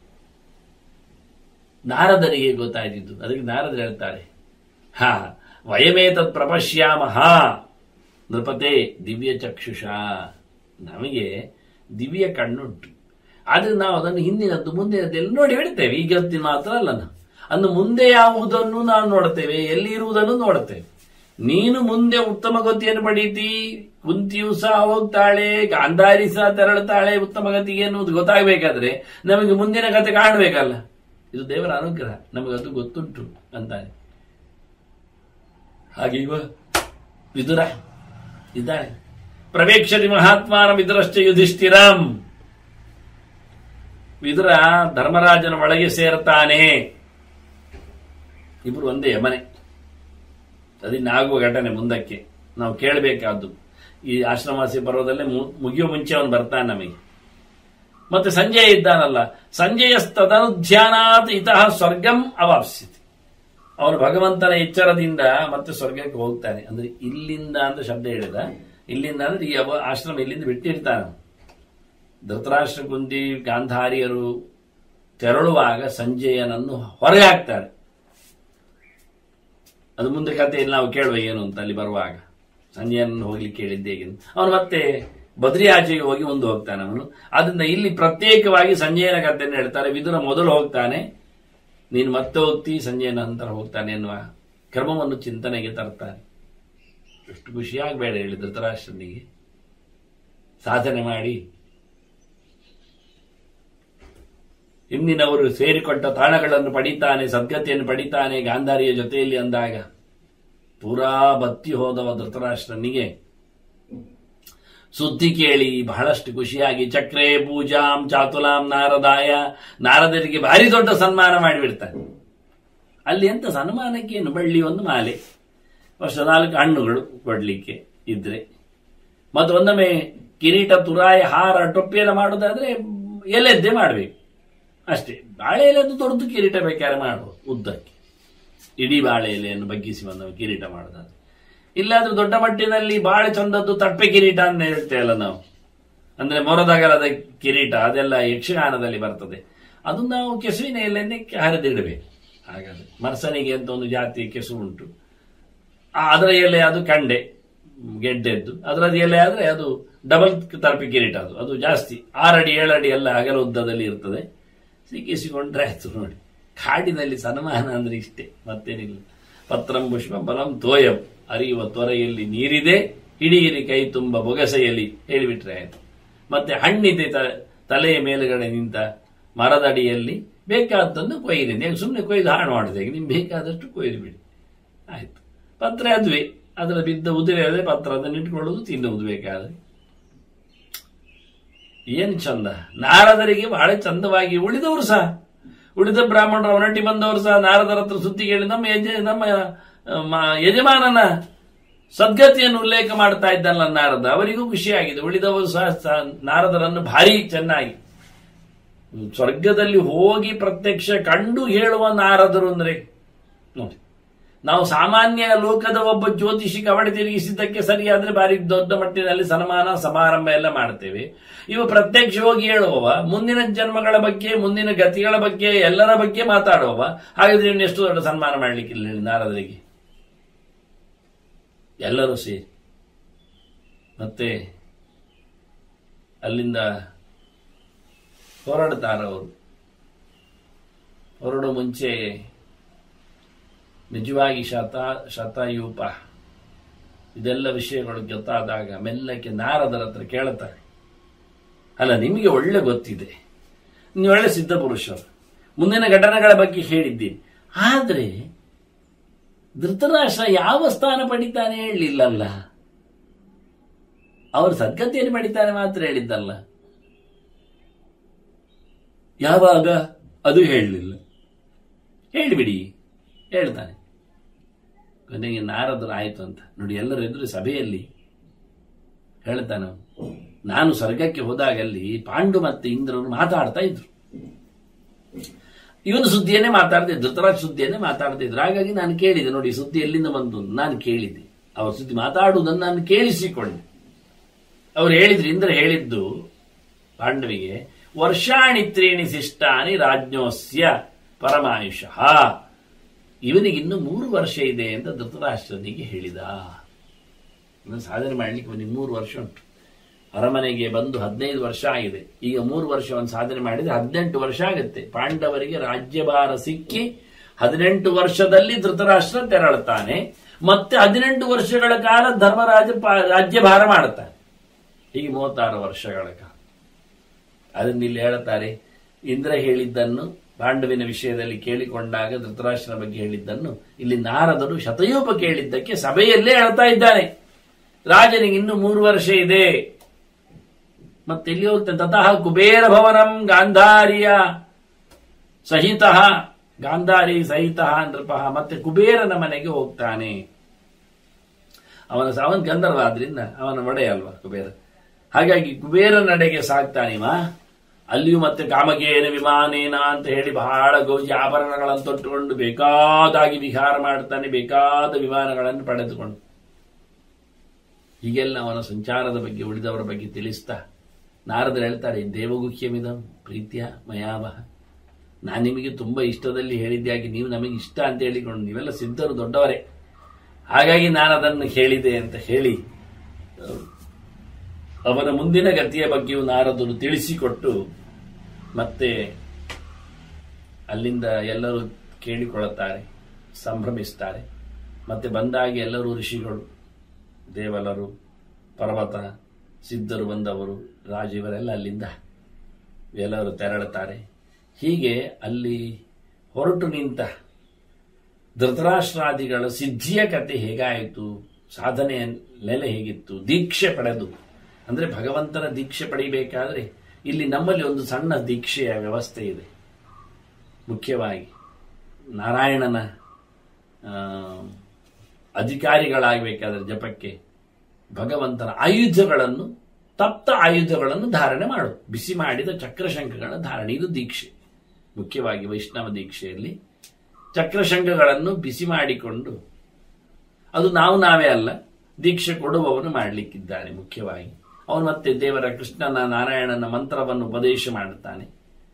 ನಾರದರಿಗೆ ಗೊತ್ತಾಯ್ತಿದ್ದು ಅದಕ್ಕೆ ನಾರದರು ಹೇಳ್ತಾರೆ ಹಾ ವಯಮೇತತ್ ಪ್ರಪಶ್ಯಾಮಹ ನೃಪತೆ ದಿವ್ಯ ಚಕ್ಷುಷ ನಮಗೆ ದಿವ್ಯ ಕಣ್ಣುಂಟು ಆದ್ರೆ ನಾವು ಅದನ್ನು ಹಿಂದಿನದ್ದು ಮುಂದಿನದ್ದು ಎಲ್ಲ ನೋಡಿ ಹೇಳ್ತೇವೆ ಈಗತ್ತಿನ ಮಾತ್ರ ಅಲ್ಲ ನಾವು ಅನ್ನು ಮುಂದೆ ಯಾವುದನ್ನು ನಾವು ನೋಡ್ತೇವೆ ಎಲ್ಲಿ ಇರುವುದನ್ನು ನೋಡ್ತೇವೆ ನೀನು ಮುಂದೆ ಉತ್ತಮ ಗತಿಯನ್ನು ಪಡೀತಿ ಕುಂತಿಯು ಸಹ ಹೋಗ್ತಾಳೆ ಗಾಂಧಾರಿ ಸಹ ತೆರಳುತ್ತಾಳೆ ಉತ್ತಮ ಗತಿಗೆ ಎನ್ನುವುದು ಗೊತ್ತಾಗಬೇಕಾದ್ರೆ ನಮಗೆ ಮುಂದಿನ ಕತೆ ಕಾಣಬೇಕಲ್ಲ ಇದು ದೇವರ ಅನುಗ್ರಹ ನಮಗದು ಗೊತ್ತುಂಟು ಅಂತಾನೆ ಹಾಗೆ ಇವ ವಿದುರ ಇದ್ದಾನೆ ಪ್ರವೇಕ್ಷತಿ ಮಹಾತ್ಮಾನ ವಿದುರಶ್ಚ ಯುಧಿಷ್ಠಿರಂ ವಿದುರ ಧರ್ಮರಾಜನ ಒಳಗೆ ಸೇರ್ತಾನೆ ಇಬ್ರು ಒಂದೇ ಮನೆ ಅದಿನ್ನಾಗುವ ಘಟನೆ ಮುಂದಕ್ಕೆ ನಾವು ಕೇಳಬೇಕಾದ್ದು ಈ ಆಶ್ರಮಾಸಿ ಪರ್ವದಲ್ಲೇ ಮು- ಮುಗಿಯುವ ಮುಂಚೆ ಅವನು ಬರ್ತಾನೆ ನಮಗೆ ಮತ್ತೆ ಸಂಜಯ ಇದ್ದಾನಲ್ಲ ಸಂಜಯ ತದನುಧ್ಯಾನಾತ್ ಇತಃ ಸ್ವರ್ಗಂ ಅವಾಪ್ಸಿತಿ ಅವನು ಭಗವಂತನ ಎಚ್ಚರದಿಂದ ಮತ್ತೆ ಸ್ವರ್ಗಕ್ಕೆ ಹೋಗ್ತಾನೆ ಅಂದ್ರೆ ಇಲ್ಲಿಂದ ಅಂತ ಶಬ್ದ ಹೇಳಿದ ಇಲ್ಲಿಂದ ಅಂದ್ರೆ ಈ ಅವ ಆಶ್ರಮ ಇಲ್ಲಿಂದ ಬಿಟ್ಟಿರ್ತಾನೆ ಧೃತರಾಷ್ಟ್ರ ಕುಂತಿ ಗಾಂಧಾರಿಯರು ತೆರಳುವಾಗ ಸಂಜಯನನ್ನು ಹೊರಗೆ ಹಾಕ್ತಾರೆ ಅದು ಮುಂದೆ ಕಥೆಯಲ್ಲಿ ನಾವು ಕೇಳುವ ಏನು ಅಂತ ಅಲ್ಲಿ ಬರುವಾಗ ಸಂಜಯನನ್ನು ಹೋಗ್ಲಿಕ್ಕೆ ಕೇಳಿದ್ದೆ ಹೇಗೆ ಅಂತ. ಅವನು ಮತ್ತೆ ಬದ್ರಿ ಆಚೆಗೆ ಹೋಗಿ ಮುಂದೆ ಹೋಗ್ತಾನೆ ಅವನು ಅದರಿಂದ ಇಲ್ಲಿ ಪ್ರತ್ಯೇಕವಾಗಿ ಸಂಜಯನ ಕಥೆಯನ್ನು ಹೇಳ್ತಾರೆ ವಿದುರ ಮೊದಲು ಹೋಗ್ತಾನೆ ನೀನು ಮತ್ತೆ ಹೋಗ್ತಿ ಸಂಜಯನ ನಂತರ ಹೋಗ್ತಾನೆ ಎನ್ನುವ ಕ್ರಮವನ್ನು ಚಿಂತನೆಗೆ ತರ್ತಾನೆ ಎಷ್ಟು ಖುಷಿಯಾಗಬೇಡ ಹೇಳಿ ಧೃತರಾಷ್ಟ್ರನಿಗೆ ಸಾಧನೆ ಮಾಡಿ ಹಿಂದಿನವರು ಸೇರಿಕೊಟ್ಟ ತಾಣಗಳನ್ನು ಪಡಿತಾನೆ ಸದ್ಗತಿಯನ್ನು ಪಡಿತಾನೆ ಗಾಂಧಾರಿಯ ಜೊತೆಯಲ್ಲಿ ಅಂದಾಗ ಪೂರಾ ಬತ್ತಿ ಹೋದವ ಧೃತರಾಷ್ಟ್ರನಿಗೆ ಸುದ್ದಿ ಕೇಳಿ ಬಹಳಷ್ಟು ಖುಷಿಯಾಗಿ ಚಕ್ರೆ ಪೂಜಾಂ ಚಾತುಲಾಂ ನಾರದಾಯ ನಾರದರಿಗೆ ಭಾರಿ ದೊಡ್ಡ ಸನ್ಮಾನ ಮಾಡಿಬಿಡ್ತಾನೆ ಅಲ್ಲಿ ಎಂತ ಸನ್ಮಾನಕ್ಕೆ ಏನು ಬಳ್ಳಿ ಒಂದು ಮಾಲೆ ವರ್ಷ ನಾಲ್ಕು ಹಣ್ಣುಗಳು ಕೊಡ್ಲಿಕ್ಕೆ ಇದ್ರೆ ಮತ್ತು ಒಂದೊಮ್ಮೆ ಕಿರೀಟ ತುರಾಯ ಹಾರ ಟೊಪ್ಪಿ ಎಲ್ಲ ಮಾಡೋದಾದ್ರೆ ಎಲೆದ್ದೇ ಮಾಡಬೇಕು ಅಷ್ಟೇ ಬಾಳೆ ಎಲೆದು ದೊಡ್ಡದು ಕಿರೀಟ ಬೇಕಾದ್ರೆ ಮಾಡುವ ಉದ್ದಕ್ಕೆ ಇಡೀ ಬಾಳೆ ಎಲೆಯನ್ನು ಬಗ್ಗಿಸಿ ಬಂದವ ಕಿರೀಟ ಮಾಡೋದಾದ್ರೆ ಇಲ್ಲಾದ್ರೂ ದೊಡ್ಡ ಮಟ್ಟಿನಲ್ಲಿ ಬಾಳೆ ಚಂದದ್ದು ತಟ್ಟೆ ಕಿರೀಟ ಅಂತ ಹೇಳ್ತೇವಲ್ಲ ನಾವು ಅಂದ್ರೆ ಮೊರದಗಲದ ಕಿರೀಟ ಅದೆಲ್ಲ ಯಕ್ಷಗಾನದಲ್ಲಿ ಬರ್ತದೆ ಅದು ನಾವು ಕೆಸುವಿನ ಎಲೆಯನ್ನೇ ಹರಿದಿಡಬೇಕು ಹಾಗಾದ್ರೆ ಮರಸನಿಗೆ ಅಂತ ಒಂದು ಜಾತಿ ಕೆಸು ಉಂಟು ಆ, ಅದರ ಎಲೆ ಅದು ಕಂಡೆ ಮ್, ಗೆಡ್ಡೆದ್ದು ಅದರದ್ದು ಎಲೆ ಆದ್ರೆ ಅದು ಡಬಲ್ ತರ್ಪಿ ಕಿರೀಟ ಅದು ಅದು ಜಾಸ್ತಿ ಆರಡಿ ಏಳಡಿ ಎಲ್ಲ ಅಗಲ ಉದ್ದದಲ್ಲಿ ಇರ್ತದೆ ಸಿಕ್ಕಿಸಿಕೊಂಡ್ರೆ ಆಯ್ತು ನೋಡಿ ಕಾಡಿನಲ್ಲಿ ಸನ್ಮಾನ ಅಂದ್ರೆ ಇಷ್ಟೇ ಮತ್ತೇನಿಲ್ಲ ಪತ್ರಂ ಪುಷ್ಪ ಬಲಂ ತೋಯಂ ಅರಿಯುವ ತೊರೆಯಲ್ಲಿ ನೀರಿದೆ ಹಿಡಿಯಿರಿ ಕೈ ತುಂಬ ಬೊಗಸೆಯಲ್ಲಿ ಹೇಳಿಬಿಟ್ರೆ ಆಯ್ತು ಮತ್ತೆ ಹಣ್ಣಿದೆ ತ- ತಲೆಯ ಮೇಲುಗಡೆ ನಿಂತ ಮರದಡಿಯಲ್ಲಿ ಬೇಕಾದನ್ನು ಕೊಯ್ಯಿರಿ ನೀವು ಸುಮ್ಮನೆ ಕೊಯ್ದು ಹಾಳು ಮಾಡಿದೆ ನಿಮ್ಗೆ ಬೇಕಾದಷ್ಟು ಕೊಯ್ದು ಬಿಡಿ ಆಯ್ತು ಪತ್ರ ಅದುವೆ ಅದರ ಬಿದ್ದ ಉದುರೆ ಅದೇ ಪತ್ರ ಅದನ್ನು ಇಟ್ಕೊಳ್ಳೋದು ತಿನ್ನುವುದು ಬೇಕಾದ್ರೆ ಏನ್ ಚಂದ ನಾರದರಿಗೆ ಬಹಳ ಚಂದವಾಗಿ ಉಳಿದವರು ಸಹ ಉಳಿದ ಬ್ರಾಹ್ಮಣರು ಅವನಟ್ಟಿ ಬಂದವರು ಸಹ ನಾರದರ ಹತ್ರ ಸುದ್ದಿ ಕೇಳಿ ನಮ್ಮ ಯಜ ನಮ್ಮ ಆ, ಮ- ಯಜಮಾನನ ಸದ್ಗತಿಯನ್ನು ಉಲ್ಲೇಖ ಮಾಡ್ತಾ ಇದ್ದಲ್ಲ ನಾರದ ಅವರಿಗೂ ಖುಷಿಯಾಗಿದೆ ಉಳಿದವರು ಸಹ ಸ- ನಾರದರನ್ನು ಭಾರಿ ಚೆನ್ನಾಗಿ ಸ್ವರ್ಗದಲ್ಲಿ ಹೋಗಿ ಪ್ರತ್ಯಕ್ಷ ಕಂಡು ಹೇಳುವ ನಾರದರು ಅಂದ್ರೆ ನೋಡಿ ನಾವು ಸಾಮಾನ್ಯ ಲೋಕದ ಒಬ್ಬ ಜ್ಯೋತಿಷಿ ಕವಡೆ ತಿರುಗಿಸಿದ್ದಕ್ಕೆ ಸರಿಯಾದ್ರೆ ಬಾರಿ ದೊಡ್ಡ ಮಟ್ಟಿನಲ್ಲಿ ಸನ್ಮಾನ ಸಮಾರಂಭ ಎಲ್ಲ ಮಾಡ್ತೇವೆ ಇವು ಪ್ರತ್ಯಕ್ಷ ಹೋಗಿ ಹೇಳುವವ ಮುಂದಿನ ಜನ್ಮಗಳ ಬಗ್ಗೆ ಮುಂದಿನ ಗತಿಗಳ ಬಗ್ಗೆ ಎಲ್ಲರ ಬಗ್ಗೆ ಮಾತಾಡುವವ ಹಾಗಾದ್ರೆ ಇನ್ನು ಎಷ್ಟು ದೊಡ್ಡ ಸನ್ಮಾನ ಮಾಡ್ಲಿಕ್ಕಿಲ್ಲ ಹೇಳಿ ನಾರದರಿಗೆ ಎಲ್ಲರೂ ಸೇರಿ ಮತ್ತೆ ಅಲ್ಲಿಂದ ಹೊರಡ್ತಾರವರು ಹೊರಡೋ ಮುಂಚೆ ನಿಜವಾಗಿ ಶತ ಶತಯೂಪ ಇದೆಲ್ಲ ವಿಷಯಗಳು ಗೊತ್ತಾದಾಗ ಮೆಲ್ಲಕ್ಕೆ ನಾರದರ ಹತ್ರ ಕೇಳುತ್ತಾರೆ ಅಲ್ಲ ನಿಮಗೆ ಒಳ್ಳೆ ಗೊತ್ತಿದೆ ನೀವು ಒಳ್ಳೆ ಸಿದ್ಧ ಪುರುಷರು ಮುಂದಿನ ಘಟನೆಗಳ ಬಗ್ಗೆ ಹೇಳಿದ್ದೀನಿ ಆದ್ರೆ ಧೃತರಾಷ್ಟ್ರ ಯಾವ ಸ್ಥಾನ ಪಡಿತಾನೆ ಹೇಳಲಿಲ್ಲಲ್ಲ ಅವರು ಸದ್ಗತಿಯನ್ನು ಪಡಿತಾನೆ ಮಾತ್ರ ಹೇಳಿದ್ದಲ್ಲ ಯಾವಾಗ ಅದು ಹೇಳಲಿಲ್ಲ ಹೇಳಿಬಿಡಿ ಹೇಳ್ತಾನೆ ಕೊನೆಗೆ ನಾರದರು ಆಯಿತು ಅಂತ ನೋಡಿ ಎಲ್ಲರ ಎದುರು ಸಭೆಯಲ್ಲಿ ಹೇಳ್ತಾನೆ ಅವನು. ನಾನು ಸ್ವರ್ಗಕ್ಕೆ ಹೋದಾಗಲ್ಲಿ ಪಾಂಡು ಮತ್ತೆ ಇಂದ್ರನು ಮಾತಾಡ್ತಾ ಇದ್ರು ಇವನು ಸುದ್ದಿಯನ್ನೇ ಮಾತಾಡ್ತಾ ಇದ್ರು ಧೃತರಾಜ್ ಸುದ್ದಿಯನ್ನೇ ಮಾತಾಡ್ತಾ ಇದ್ರು ಹಾಗಾಗಿ ನಾನು ಕೇಳಿದೆ ನೋಡಿ ಈ ಸುದ್ದಿ ಎಲ್ಲಿಂದ ಬಂತು ಅಂತ ನಾನು ಕೇಳಿದ್ದೆ ಅವರ ಸುದ್ದಿ ಮಾತಾಡುವುದನ್ನು ನಾನು ಕೇಳಿಸಿಕೊಂಡೆ ಅವ್ರು ಹೇಳಿದ್ರು ಇಂದ್ರ ಹೇಳಿದ್ದು ಪಾಂಡವಿಗೆ ವರ್ಷಾಣಿತ್ರೇಣಿ ಶಿಷ್ಟಾನಿ ರಾಜ್ಞೋಸ್ಯ ಪರಮಾಯುಷಃ ಇವನಿಗೆ ಇನ್ನು ಮೂರು ವರ್ಷ ಇದೆ ಅಂತ ಧೃತರಾಷ್ಟ್ರನಿಗೆ ಹೇಳಿದ ಇನ್ನು ಸಾಧನೆ ಮಾಡ್ಲಿಕ್ಕೆ ಅವನಿಗೆ ಮೂರು ವರ್ಷ ಉಂಟು ಅರಮನೆಗೆ ಬಂದು ಹದಿನೈದು ವರ್ಷ ಆಗಿದೆ ಈಗ ಮೂರು ವರ್ಷವನ್ನು ಸಾಧನೆ ಮಾಡಿದ್ರೆ ಹದಿನೆಂಟು ವರ್ಷ ಆಗುತ್ತೆ ಪಾಂಡವರಿಗೆ ರಾಜ್ಯಭಾರ ಸಿಕ್ಕಿ ಹದಿನೆಂಟು ವರ್ಷದಲ್ಲಿ ಧೃತರಾಷ್ಟ್ರ ತೆರಳುತ್ತಾನೆ ಮತ್ತೆ ಹದಿನೆಂಟು ವರ್ಷಗಳ ಕಾಲ ಧರ್ಮರಾಜ ಪಾ- ರಾಜ್ಯಭಾರ ಮಾಡುತ್ತಾನೆ ಹೀಗೆ ಮೂವತ್ತಾರು ವರ್ಷಗಳ ಕಾಲ ಅದನ್ನ ಇಲ್ಲಿ ಹೇಳುತ್ತಾರೆ ಇಂದ್ರ ಹೇಳಿದ್ದನ್ನು ಪಾಂಡವಿನ ವಿಷಯದಲ್ಲಿ ಕೇಳಿಕೊಂಡಾಗ ಧೃತರಾಷ್ಟ್ರನ ಬಗ್ಗೆ ಹೇಳಿದ್ದನ್ನು ಇಲ್ಲಿ ನಾರದರು ಶತಯೂಪ ಕೇಳಿದ್ದಕ್ಕೆ ಸಭೆಯಲ್ಲೇ ಹೇಳ್ತಾ ಇದ್ದಾನೆ ರಾಜನಿಗೆ ಇನ್ನು ಮೂರು ವರ್ಷ ಇದೆ ಮತ್ತೆ ಇಲ್ಲಿ ಹೋಗ್ತಾನೆ ತತಃ ಕುಬೇರ ಭವನಂ ಗಾಂಧಾರಿಯ ಸಹಿತ ಗಾಂಧಾರಿ ಸಹಿತ ನೃಪಃ ಮತ್ತೆ ಕುಬೇರನ ಮನೆಗೆ ಹೋಗ್ತಾನೆ ಅವನ ಅವನ ಗಂಧರ್ವ ಆದ್ರಿಂದ ಅವನ ಒಡೆಯ ಅಲ್ವಾ ಕುಬೇರ ಹಾಗಾಗಿ ಕುಬೇರ ನಡೆಗೆ ಸಾಕ್ತಾನಿವ ಅಲ್ಲಿಯೂ ಮತ್ತೆ ಕಾಮಗೇನ ವಿಮಾನೇನ ಅಂತ ಹೇಳಿ ಬಹಳ ಗೌಜಿ ಆಭರಣಗಳನ್ನು ತೊಟ್ಟುಕೊಂಡು ಬೇಕಾದಾಗಿ ವಿಹಾರ ಮಾಡ್ತಾನೆ ಬೇಕಾದ ವಿಮಾನಗಳನ್ನು ಪಡೆದುಕೊಂಡು ಹೀಗೆಲ್ಲ ಅವನ ಸಂಚಾರದ ಬಗ್ಗೆ ಉಳಿದವರ ಬಗ್ಗೆ ತಿಳಿಸ್ತಾ ನಾರದರು ಹೇಳ್ತಾರೆ ದೇವಗುಹ್ಯಮಿದ ಪ್ರೀತ್ಯ ಮಯಾವಹ ನಾನು ನಿಮಗೆ ತುಂಬಾ ಇಷ್ಟದಲ್ಲಿ ಹೇಳಿದ್ದಾಗಿ ನೀವು ನಮಗೆ ಇಷ್ಟ ಅಂತ ಹೇಳಿಕೊಂಡು ನೀವೆಲ್ಲ ಸಿದ್ಧರು ದೊಡ್ಡವರೇ ಹಾಗಾಗಿ ನಾನು ಅದನ್ನು ಹೇಳಿದೆ ಅಂತ ಹೇಳಿ ಅವನ ಮುಂದಿನ ಗತಿಯ ಬಗ್ಗೆಯೂ ನಾರದರು ತಿಳಿಸಿಕೊಟ್ಟು ಮತ್ತೆ ಅಲ್ಲಿಂದ ಎಲ್ಲರೂ ಕೇಳಿಕೊಳ್ಳುತ್ತಾರೆ ಸಂಭ್ರಮಿಸ್ತಾರೆ ಮತ್ತೆ ಬಂದಾಗ ಎಲ್ಲರೂ ಋಷಿಗಳು ದೇವಲರು ಪರ್ವತ ಸಿದ್ಧರು ಬಂದವರು ರಾಜೀವರೆಲ್ಲ ಅಲ್ಲಿಂದ ಎಲ್ಲರೂ ತೆರಳುತ್ತಾರೆ ಹೀಗೆ ಅಲ್ಲಿ ಹೊರಟು ನಿಂತ ಧೃತರಾಷ್ಟ್ರಾದಿಗಳ ಸಿದ್ಧಿಯ ಕತೆ ಹೇಗಾಯಿತು ಸಾಧನೆಯ ನೆಲೆ ಹೇಗಿತ್ತು ದೀಕ್ಷೆ ಪಡೆದು ಅಂದ್ರೆ ಭಗವಂತನ ದೀಕ್ಷೆ ಪಡೆಯಬೇಕಾದ್ರೆ ಇಲ್ಲಿ ನಮ್ಮಲ್ಲಿ ಒಂದು ಸಣ್ಣ ದೀಕ್ಷೆಯ ವ್ಯವಸ್ಥೆ ಇದೆ ಮುಖ್ಯವಾಗಿ ನಾರಾಯಣನ ಆ, ಅಧಿಕಾರಿಗಳಾಗಬೇಕಾದ್ರೆ ಜಪಕ್ಕೆ ಭಗವಂತನ ಆಯುಧಗಳನ್ನು ತಪ್ತ ಆಯುಧಗಳನ್ನು ಧಾರಣೆ ಮಾಡು ಬಿಸಿ ಮಾಡಿದ ಚಕ್ರಶಂಖಗಳ ಧಾರಣೆ ಇದು ದೀಕ್ಷೆ ಮುಖ್ಯವಾಗಿ ವೈಷ್ಣವ ದೀಕ್ಷೆಯಲ್ಲಿ ಚಕ್ರಶಂಖಗಳನ್ನು ಬಿಸಿ ಮಾಡಿಕೊಂಡು ಅದು ನಾವು ನಾವೇ ಅಲ್ಲ ದೀಕ್ಷೆ ಕೊಡುವವನು ಮಾಡಲಿಕ್ಕಿದ್ದಾನೆ ಮುಖ್ಯವಾಗಿ ಅವನು ಮತ್ತೆ ದೇವರ ಕೃಷ್ಣನ ನಾರಾಯಣನ ಮಂತ್ರವನ್ನು ಉಪದೇಶ ಮಾಡುತ್ತಾನೆ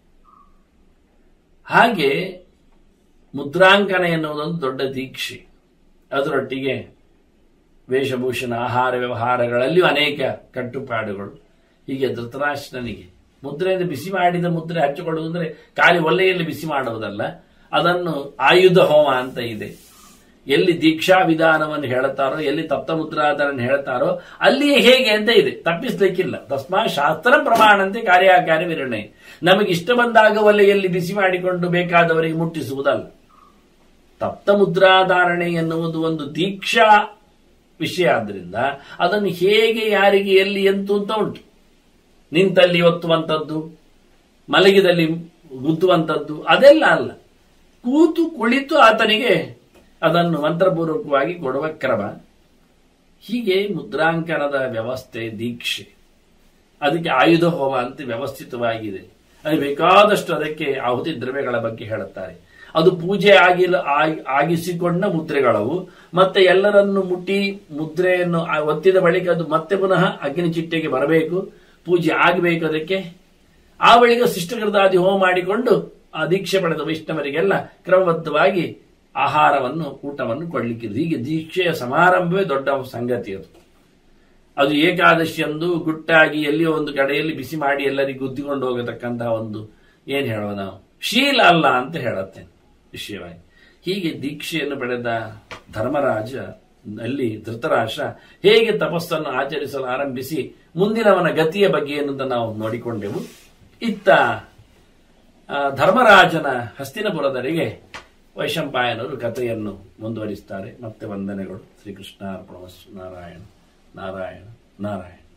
ಹಾಗೆ ಮುದ್ರಾಂಕನ ಎನ್ನುವುದೊಂದು ದೊಡ್ಡ ದೀಕ್ಷೆ ಅದರೊಟ್ಟಿಗೆ ವೇಷಭೂಷಣ ಆಹಾರ ವ್ಯವಹಾರಗಳಲ್ಲಿಯೂ ಅನೇಕ ಕಟ್ಟುಪಾಡುಗಳು ಹೀಗೆ ಧೃತರಾಷ್ಟ್ರನಿಗೆ ಮುದ್ರೆಯಿಂದ ಬಿಸಿ ಮಾಡಿದ ಮುದ್ರೆ ಹಚ್ಚಿಕೊಳ್ಳುವುದು ಅಂದರೆ ಖಾಲಿ ಒಲೆಯಲ್ಲಿ ಬಿಸಿ ಮಾಡುವುದಲ್ಲ ಅದನ್ನು ಆಯುಧ ಹೋಮ ಅಂತ ಇದೆ ಎಲ್ಲಿ ದೀಕ್ಷಾ ವಿಧಾನವನ್ನು ಹೇಳುತ್ತಾರೋ ಎಲ್ಲಿ ತಪ್ತ ಮುದ್ರಾಧಾರನ್ನು ಹೇಳ್ತಾರೋ ಅಲ್ಲಿಯೇ ಹೇಗೆ ಅಂತ ಇದೆ ತಪ್ಪಿಸ್ಲಿಕ್ಕಿಲ್ಲ ತಸ್ಮಾ ಶಾಸ್ತ್ರ ಪ್ರಮಾಣಂತೆ ಕಾರ್ಯಕಾರಿ ವಿರಣೆ ನಮಗೆ ಇಷ್ಟ ಬಂದಾಗ ಒಲೆಯಲ್ಲಿ ಬಿಸಿ ಮಾಡಿಕೊಂಡು ಬೇಕಾದವರಿಗೆ ಮುಟ್ಟಿಸುವುದಲ್ಲ ತಪ್ತ ಮುದ್ರಾಧಾರಣೆ ಎನ್ನುವುದು ಒಂದು ದೀಕ್ಷಾ ವಿಷಯ ಆದ್ರಿಂದ ಅದನ್ನು ಹೇಗೆ ಯಾರಿಗೆ ಎಲ್ಲಿ ಎಂತು ಅಂತ ಉಂಟು ನಿಂತಲ್ಲಿ ಒತ್ತುವಂಥದ್ದು ಮಲಗಿದಲ್ಲಿ ಗುದ್ದುವಂಥದ್ದು ಅದೆಲ್ಲ ಅಲ್ಲ ಕೂತು ಕುಳಿತು ಆತನಿಗೆ ಅದನ್ನು ಮಂತ್ರಪೂರ್ವಕವಾಗಿ ಕೊಡುವ ಕ್ರಮ ಹೀಗೆ ಮುದ್ರಾಂಕನದ ವ್ಯವಸ್ಥೆ ದೀಕ್ಷೆ ಅದಕ್ಕೆ ಆಯುಧ ಹೋಮ ಅಂತ ವ್ಯವಸ್ಥಿತವಾಗಿದೆ ಅದು ಬೇಕಾದಷ್ಟು ಅದಕ್ಕೆ ಆಹುತಿ ದ್ರವ್ಯಗಳ ಬಗ್ಗೆ ಹೇಳುತ್ತಾರೆ ಅದು ಪೂಜೆ ಆಗಿಲ್ಲ ಆಗಿ- ಆಗಿಸಿಕೊಂಡ ಮುದ್ರೆಗಳವು ಮತ್ತೆ ಎಲ್ಲರನ್ನು ಮುಟ್ಟಿ ಮುದ್ರೆಯನ್ನು ಆ ಒತ್ತಿದ ಬಳಿಕ ಅದು ಮತ್ತೆ ಪುನಃ ಅಗ್ನಿ ಚಿಟ್ಟೆಗೆ ಬರಬೇಕು ಪೂಜೆ ಆಗಬೇಕು ಅದಕ್ಕೆ ಆ ಬಳಿಕ ಶಿಷ್ಟಕೃತಾದಿ ಹೋಮ ಮಾಡಿಕೊಂಡು ಆ ದೀಕ್ಷೆ ಪಡೆದ ವೈಷ್ಣವರಿಗೆಲ್ಲ ಕ್ರಮಬದ್ಧವಾಗಿ ಆಹಾರವನ್ನು ಊಟವನ್ನು ಕೊಡ್ಲಿಕ್ಕಿದೆ ಹೀಗೆ ದೀಕ್ಷೆಯ ಸಮಾರಂಭವೇ ದೊಡ್ಡ ಸಂಗತಿ ಅದು ಅದು ಏಕಾದಶಿಯಂದು ಗುಟ್ಟಾಗಿ ಎಲ್ಲಿಯೋ ಒಂದು ಕಡೆಯಲ್ಲಿ ಬಿಸಿ ಮಾಡಿ ಎಲ್ಲರಿಗೂ ಗುದ್ದಿಕೊಂಡು ಹೋಗತಕ್ಕಂತಹ ಒಂದು ಏನ್ ಹೇಳುವ ನಾವು ಶೀಲ ಅಲ್ಲ ಅಂತ ಹೇಳುತ್ತೇನೆ ವಿಷಯವಾಗಿ ಹೀಗೆ ದೀಕ್ಷೆಯನ್ನು ಪಡೆದ ಧರ್ಮರಾಜ ಅಲ್ಲಿ ಧೃತರಾಷ್ಟ್ರ ಹೇಗೆ ತಪಸ್ಸನ್ನು ಆಚರಿಸಲು ಆರಂಭಿಸಿ ಮುಂದಿನವನ ಗತಿಯ ಬಗ್ಗೆ ಎನ್ನುವುದ ನಾವು ನೋಡಿಕೊಂಡೆವು ಇತ್ತ ಆ, ಧರ್ಮರಾಜನ ಹಸ್ತಿನಪುರದರಿಗೆ ವೈಶಂಪಾಯನರು ಕಥೆಯನ್ನು ಮುಂದುವರಿಸ್ತಾರೆ ಮತ್ತೆ ವಂದನೆಗಳು ಶ್ರೀಕೃಷ್ಣ ಅರ್ಪಣ ನಾರಾಯಣ ನಾರಾಯಣ ನಾರಾಯಣ